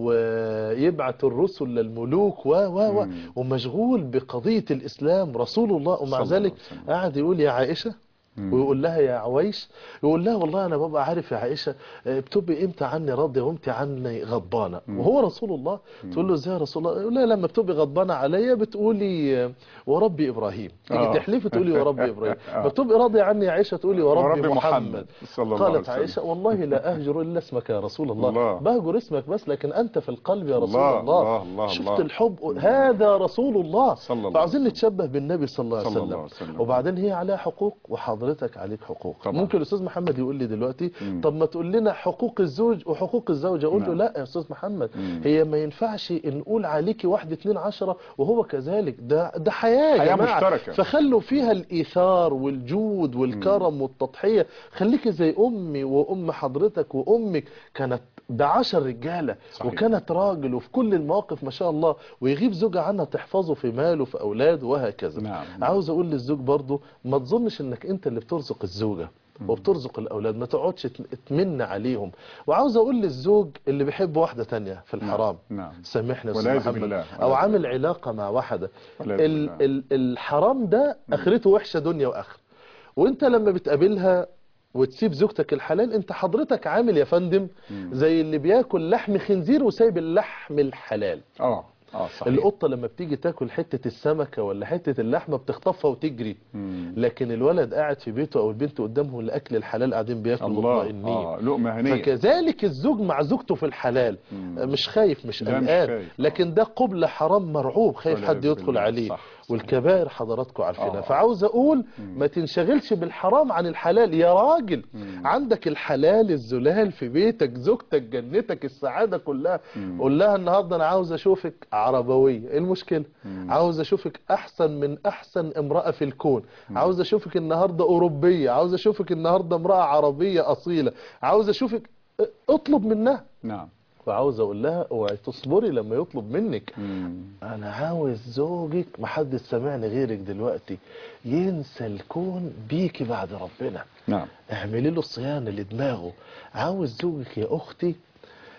ويبعث الرسل للملوك و و و ومشغول بقضية الإسلام رسول الله ومع صلى الله ذلك عليه وسلم. قاعد يقول يا عائشة ويقول لها يا عويش يقول لها والله انا ببقى عارف يا عائشه آه، بتبقي امتى عني راضيه وامتى عني غضبانه وهو رسول الله تقول له ازاي يا رسول الله يقول لها لما بتبقي غضبانه عليا بتقولي آه، وربي ابراهيم تيجي آه. تحلفي تقولي وربي ابراهيم ما بتبقي راضيه عني يا عائشه تقولي وربي, وربي محمد محمد صلى الله عليه قالت وسلم. عائشه والله لا اهجر الا اسمك يا رسول الله, الله. بهجر اسمك بس لكن انت في القلب يا رسول الله، الله, الله، الله، شفت الله. الحب هذا رسول الله صلى الله فعاوزين عليه نتشبه بالنبي صلى الله عليه صلى الله وسلم, عليه وسلم. وبعدين هي عليها حقوق وحضرتك عليك حقوق طبعا. ممكن الاستاذ محمد يقول لي دلوقتي مم. طب ما تقول لنا حقوق الزوج وحقوق الزوجه اقول له نعم. لا يا استاذ محمد مم. هي ما ينفعش نقول عليكي واحد اتنين عشرة وهو كذلك ده ده حياه يا حياة جماعه مشتركة. فخلوا فيها الايثار والجود والكرم والتضحيه خليكي زي امي وام حضرتك وامك كانت بعشر رجاله صحيح. وكانت راجل وفي كل المواقف ما شاء الله ويغيب زوجها عنها تحفظه في ماله في اولاده وهكذا نعم. عاوز اقول للزوج برضه ما تظنش انك انت اللي بترزق الزوجه وبترزق الاولاد ما تقعدش تت- تمن عليهم وعاوز اقول للزوج اللي بيحب واحده تانية في الحرام نعم. سامحني يا استاذ والعياذ محمد بالله. او والعياذ عامل علاقه مع واحده والعياذ ال بالله. ال الحرام ده اخرته وحشه دنيا واخره وانت لما بتقابلها وتسيب زوجتك الحلال انت حضرتك عامل يا فندم زي اللي بياكل لحم خنزير وسايب اللحم الحلال اه اه صحيح القطة لما بتيجي تاكل حتة السمكة ولا حتة اللحمة بتخطفها وتجري مم. لكن الولد قاعد في بيته او البنت قدامه الاكل الحلال قاعدين بياكلوا الله مطمئنين اه لقمه هنيه فكذلك الزوج مع زوجته في الحلال مش خايف مش ده مش قلقان خايف. لكن ده قبل حرام مرعوب خايف والعياذ حد يدخل بالله. عليه صح، صح. والكبائر حضراتكم عارفينها آه. فعاوز اقول ما تنشغلش بالحرام عن الحلال يا راجل عندك الحلال الزلال في بيتك زوجتك جنتك السعادة كلها قول لها النهارده انا عاوز اشوفك عربوية ايه المشكلة عاوز اشوفك احسن من احسن امرأة في الكون عاوز اشوفك النهارده اوروبية عاوز اشوفك النهارده امرأة عربية اصيلة عاوز اشوفك اطلب منها نعم وعاوز اقول لها اوعي تصبري لما يطلب منك مم. انا عاوز زوجك محدش سامعني غيرك دلوقتي ينسى الكون بيكي بعد ربنا نعم اعملي له صيانه لدماغه عاوز زوجك يا اختي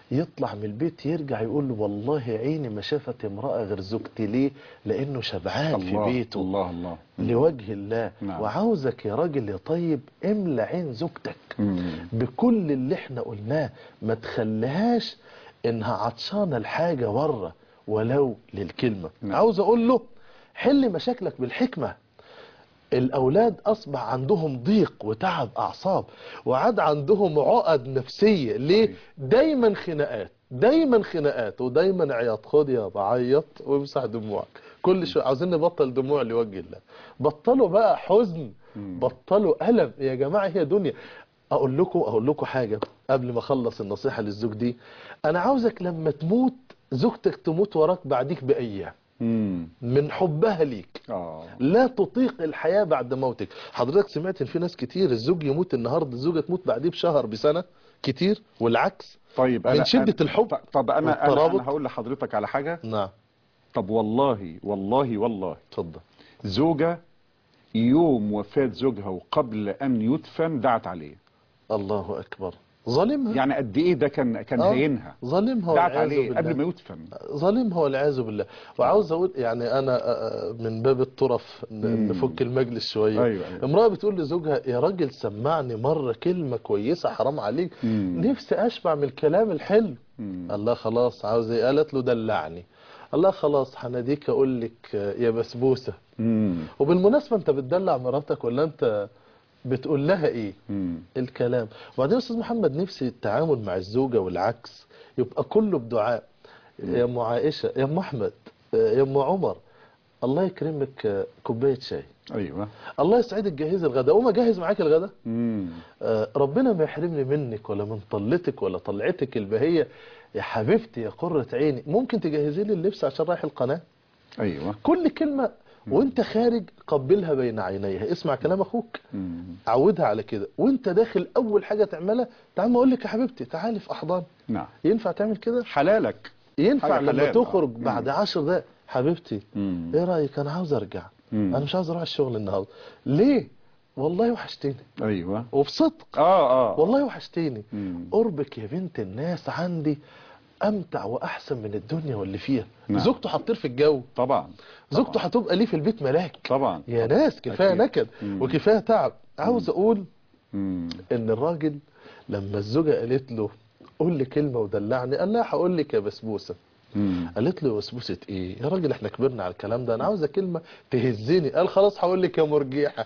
يطلع من البيت يرجع يقول له والله عيني ما شافت امرأة غير زوجتي ليه لانه شبعان في الله بيته الله الله لوجه الله نعم. وعاوزك يا راجل يا طيب املى عين زوجتك مم. بكل اللي احنا قلناه ما تخليهاش انها عطشانه لحاجه بره ولو للكلمه نعم. عاوز اقول له حل مشاكلك بالحكمه الاولاد اصبح عندهم ضيق وتعب اعصاب وعاد عندهم عقد نفسيه ليه صحيح. دايما خناقات دايما خناقات ودايما عياط خد يا بعيط وامسح دموعك كل شويه عاوزين نبطل دموع لوجه الله بطلوا بقى حزن بطلوا الم يا جماعه هي دنيا اقول لكم اقول لكم حاجه قبل ما اخلص النصيحه للزوج دي انا عاوزك لما تموت زوجتك تموت وراك بعديك بايام مم. من حبها ليك اه لا تطيق الحياة بعد موتك حضرتك سمعت ان في ناس كتير الزوج يموت النهاردة الزوجة تموت بعديه بشهر بسنة كتير والعكس طيب من أنا شدة أنا- الحب ط- طب انا انا, والترابط. أنا هقول لحضرتك على حاجه نعم طب والله والله والله اتفضل زوجة يوم وفاة زوجها وقبل أن يدفن دعت عليه الله اكبر ظالمها يعني قد إيه ده كان كان آه. هينها ظالمها دعت والعياذ عليه بالله. قبل ما يدفن ظالمها والعياذ بالله وعاوز اقول يعني انا آه، من باب الطرف ن- مم. نفك المجلس شويه أيوة، أيوة. امراه بتقول لزوجها يا راجل سمعني مره كلمه كويسه حرام عليك مم. نفسي اشبع من الكلام الحلو مم. الله خلاص عاوز ايه قالت له دلعني الله خلاص هناديك اقول لك آه، يا بسبوسه مم. وبالمناسبه انت بتدلع مراتك ولا انت بتقول لها ايه مم. الكلام وبعدين يا استاذ محمد نفسي التعامل مع الزوجه والعكس يبقى كله بدعاء يا ام عائشه يا ام احمد يا ام عمر الله يكرمك آه، كوبايه شاي أيوة الله يسعدك جهز الغداء قوم اجهز معاك الغداء مم. آه، ربنا ما يحرمني منك ولا من طلتك ولا طلعتك البهيه يا حبيبتي يا قرة عيني ممكن تجهزي لي اللبس عشان رايح القناه أيوة كل كلمه وانت خارج قبلها بين عينيها اسمع كلام اخوك مم. عودها على كده وانت داخل اول حاجه تعملها تعال ما اقول لك يا حبيبتي تعالي في احضان نعم ينفع تعمل كده حلالك ينفع حاجة لما حلال، تخرج آه. بعد عشر دقايق حبيبتي مم. ايه رايك انا عاوز ارجع مم. انا مش عاوز اروح الشغل النهارده ليه والله وحشتني أيوة وبصدق آه آه والله وحشتني مم. قربك يا بنت الناس عندي امتع واحسن من الدنيا واللي فيها نعم. زوجته هتطير في الجو طبعا زوجته هتبقى ليه في البيت ملاك طبعا يا ناس كفايه أكيد. نكد مم. وكفايه تعب عاوز اقول مم. ان الراجل لما الزوجه قالت له قول لي كلمه ودلعني قال لها هقول لك يا بسبوسه مم. قالت له يا بسبوسه ايه يا راجل احنا كبرنا على الكلام ده انا عاوزه كلمه تهزني قال خلاص هقول لك يا مرجيحه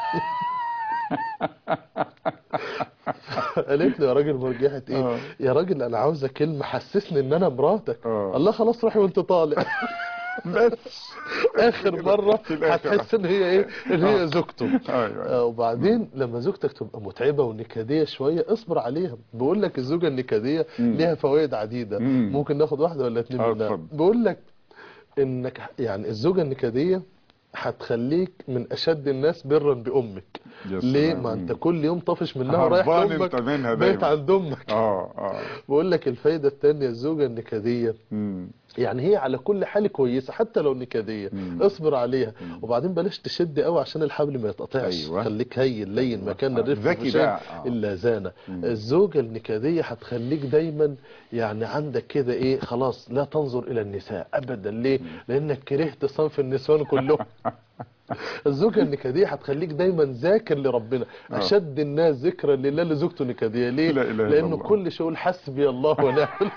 قالت له يا راجل مرجحة ايه آه. يا راجل انا عاوزه كلمه حسسني ان انا مراتك آه. الله خلاص روحي وانت طالع بس اخر مره في الآخر. هتحس ان هي ايه ان هي زوجته أيوة. آه، وبعدين لما زوجتك تبقى متعبه ونكديه شويه اصبر عليها بقول لك الزوجه النكديه مم. ليها فوائد عديده مم. ممكن ناخد واحده ولا اتنين آه، منها اتفضل. بقول لك انك يعني الزوجه النكديه هتخليك من اشد الناس برا بامك يا ليه سلام. ما انت كل يوم طافش منها ورايح هربان لامك انت منها بيت دايما. عند امك اه اه بقول لك الفايده الثانيه الزوجه النكديه مم. يعني هي على كل حال كويسه حتى لو نكديه مم. اصبر عليها وبعدين بلاش تشد قوي عشان الحبل ما يتقطعش أيوة. خليك هين لين مكان آه، الرفق ذكي مشان بقى. آه. الا زانه الزوجه النكديه هتخليك دايما يعني عندك كده ايه خلاص لا تنظر الى النساء ابدا ليه لانك كرهت صنف النسوان كلهم الزوجه النكديه هتخليك دايما ذاكر لربنا اشد الناس ذكرا لله لزوجته نكديه ليه لا إله إلا لانه الله. كل شيء يقول حسبي الله ونعم الوكيل.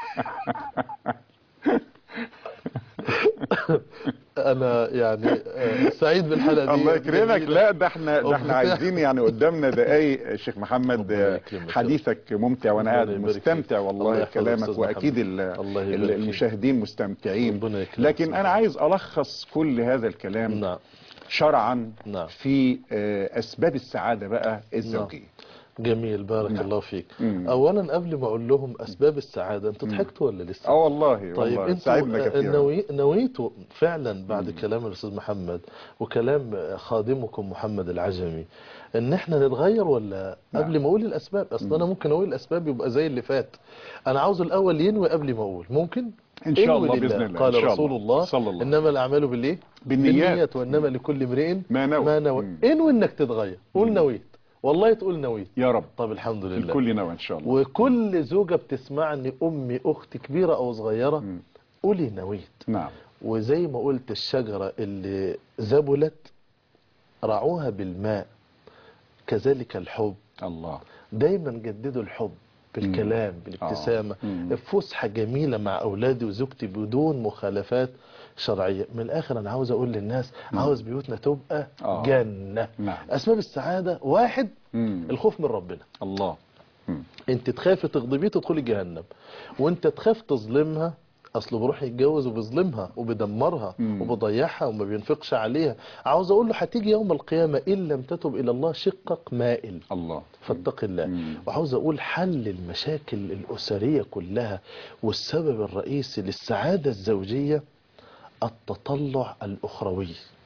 انا يعني آه، سعيد بالحلقه دي الله يكرمك جميلة. لا ده احنا ده احنا وبتاع. عايزين يعني قدامنا دقايق يا شيخ محمد ربنا آه، يكرمك. حديثك ممتع وانا ربنا قاعد يبارك فيك. مستمتع الله والله يحفظك كلامك أستاذ واكيد محمد. ال- الله ال- يبارك فيك. المشاهدين مستمتعين ربنا يكرمك لكن أستاذ انا عايز الخص كل هذا الكلام نعم شرعا نعم. في آه، اسباب السعاده بقى الزوجيه جميل بارك نعم. الله فيك مم. اولا قبل ما اقول لهم اسباب السعاده انتوا ضحكتوا ولا لسه اه والله طيب والله انتوا سعدنا آه، كثيرا نوي... نويتوا فعلا بعد كلام الاستاذ محمد وكلام آه، خادمكم محمد العجمي ان احنا نتغير ولا نعم. قبل ما اقول الاسباب اصل انا ممكن اقول الاسباب يبقى زي اللي فات انا عاوز الاول ينوي قبل ما اقول ممكن إن شاء انوي الله لله. بإذن الله، قال إن شاء رسول الله. الله صلى الله انما الاعمال بالايه بالنيات. وانما لكل امرئ ما نوى. ما نوى مم. انوي انك تتغير قول نويت والله تقول نويت يا رب طب الحمد لله الكل نوى ان شاء الله وكل زوجة بتسمعني أمي أخت كبيرة أو صغيرة مم. قولي نويت نعم وزي ما قلت الشجرة اللي ذبلت رعوها بالماء كذلك الحب الله دايما جددوا الحب بالكلام بالابتسامة مم. فسحة جميلة مع أولادي وزوجتي بدون مخالفات شرعية من الآخر أنا عاوز أقول للناس عاوز بيوتنا تبقى آه. جنة نعم. أسباب السعادة واحد مم. الخوف من ربنا الله مم. انت تخافي تغضبيه تدخلي جهنم وانت تخاف تظلمها اصله بيروح يتجوز وبيظلمها وبيدمرها مم. وبيضيعها وما بينفقش عليها عاوز اقول له هتيجي يوم القيامه ان لم تتب الى الله شقك مائل الله فاتق الله مم. وعاوز اقول حل المشاكل الاسريه كلها والسبب الرئيسي للسعاده الزوجيه التطلع الاخروي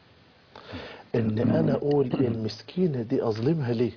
ان انا اقول المسكينه دي اظلمها ليه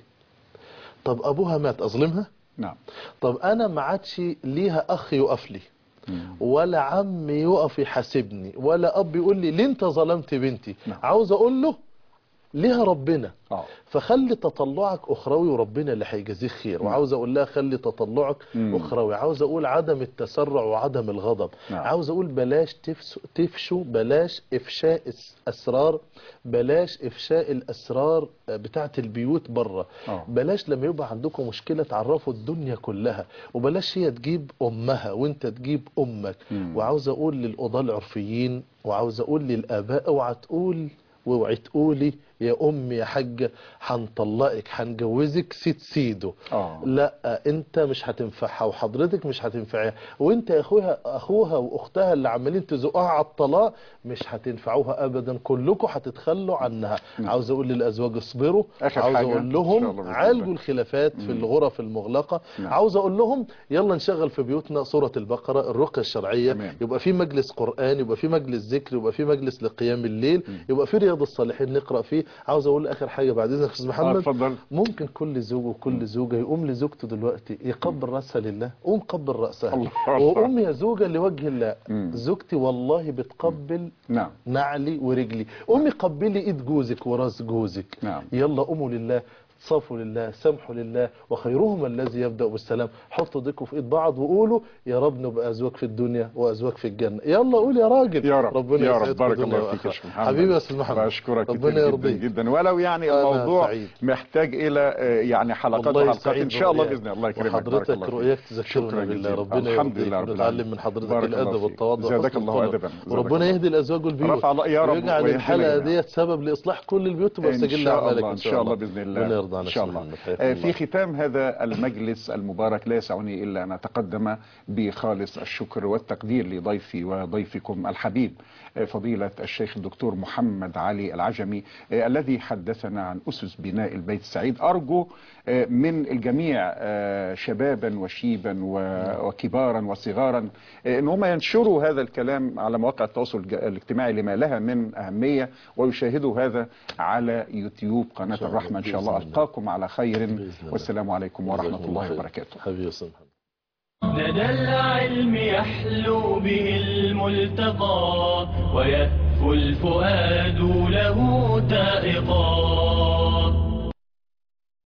طب ابوها مات اظلمها نعم طب انا ما عادش ليها اخ يقف لي مم. ولا عم يقف يحاسبني ولا اب يقول لي ليه انت ظلمت بنتي نعم. عاوز اقول له ليها ربنا اه فخلي تطلعك اخروي وربنا اللي هيجازيك خير وعاوز اقول لها خلي تطلعك مم. اخروي عاوز اقول عدم التسرع وعدم الغضب نعم. عاوز اقول بلاش تفسو تفشوا بلاش افشاء الس- اسرار بلاش افشاء الاسرار بتاعه البيوت بره آه. بلاش لما يبقى عندكم مشكله تعرفوا الدنيا كلها وبلاش هي تجيب امها وانت تجيب امك مم. وعاوز اقول للقضاه العرفيين وعاوز اقول للاباء اوعى تقول واوعي تقولي يا امي يا حاجه هنطلقك هنجوزك سيد سيده اه لا انت مش هتنفعها وحضرتك مش هتنفعها وانت يا اخوها اخوها واختها اللي عمالين تزقوها على الطلاق مش هتنفعوها ابدا كلكم هتتخلوا عنها نعم. عاوز اقول للازواج اصبروا آخر عاوز حاجة اقول إن شاء لهم الله بإذن عالجوا الله. الخلافات في الغرف المغلقه نعم. عاوز اقول لهم يلا نشغل في بيوتنا سوره البقره الرقيه الشرعيه تمام. يبقى في مجلس قران يبقى في مجلس ذكر يبقى في مجلس لقيام الليل يبقى في رياض الصالحين نقرا فيه عاوز اقول اخر حاجه بعد اذنك يا استاذ آه، محمد اتفضل ممكن كل زوج وكل زوجة يقوم لزوجته دلوقتي يقبل رأسها لله قوم قبل رأسها الله. وقوم يا زوجة لوجه الله مم. زوجتي والله بتقبل نعم نعلي ورجلي قومي قبلي ايد جوزك وراس جوزك نعم. يلا قوموا لله صافوا لله سامحوا لله وخيرهم الذي يبدأ بالسلام حطوا ايديكم في ايد بعض وقولوا يا رب نبقى ازواج في الدنيا وازواج في الجنة يلا قول يا راجل يا رب ربنا يا رب يسعدكم بارك دنيا الله فيك يا وآخرة. شيخ محمد حبيبي يا استاذ محمد بشكرك كتير ربنا جدا يرضيك جدا ولو يعني أنا الموضوع سعيد. محتاج الى آه، يعني حلقات والله وحلقات سعيد ان شاء الله برؤياك. باذن الله يكرمك بارك وحضرتك الله فيك. رؤياك شكرا تذكرنا بالله جزيلا. ربنا الحمد يرضيك لله رب ونتعلم العالمين. من حضرتك بارك الله الادب فيك. والتواضع زادك وحسن الله الخلق. أدبا. زادك وربنا الله. يهدي الازواج والبيوت رفع الله- يا رب ويجعل ويهدينا الحلقه جميعا. ديت سبب لاصلاح كل البيوت تبقى ان سجل شاء اعمالك الله ان شاء الله باذن الله ربنا يرضى عن ان شاء الشيخ الله محمد. حياك آه، الله. في ختام هذا المجلس المبارك لا يسعني الا ان اتقدم بخالص الشكر والتقدير لضيفي وضيفكم الحبيب آه، فضيله الشيخ الدكتور محمد علي العجمي آه، الذي حدثنا عن اسس بناء البيت السعيد ارجو آه، من الجميع آه، شبابا وشيبا و- وكبارا وصغارا آه، ان هم ينشروا هذا الكلام على مواقع التواصل الج- الاجتماعي لما لها من اهميه ويشاهدوا هذا على يوتيوب قناه شاء الله، الرحمه ان شاء بإذن الله الله. القاكم على خير بإذن الله. والسلام عليكم ورحمه جزاكم الله خير. وبركاته حبيبي يا استاذ محمد لدى العلم يحلو به الملتقى ويهفو الفؤاد له تائقا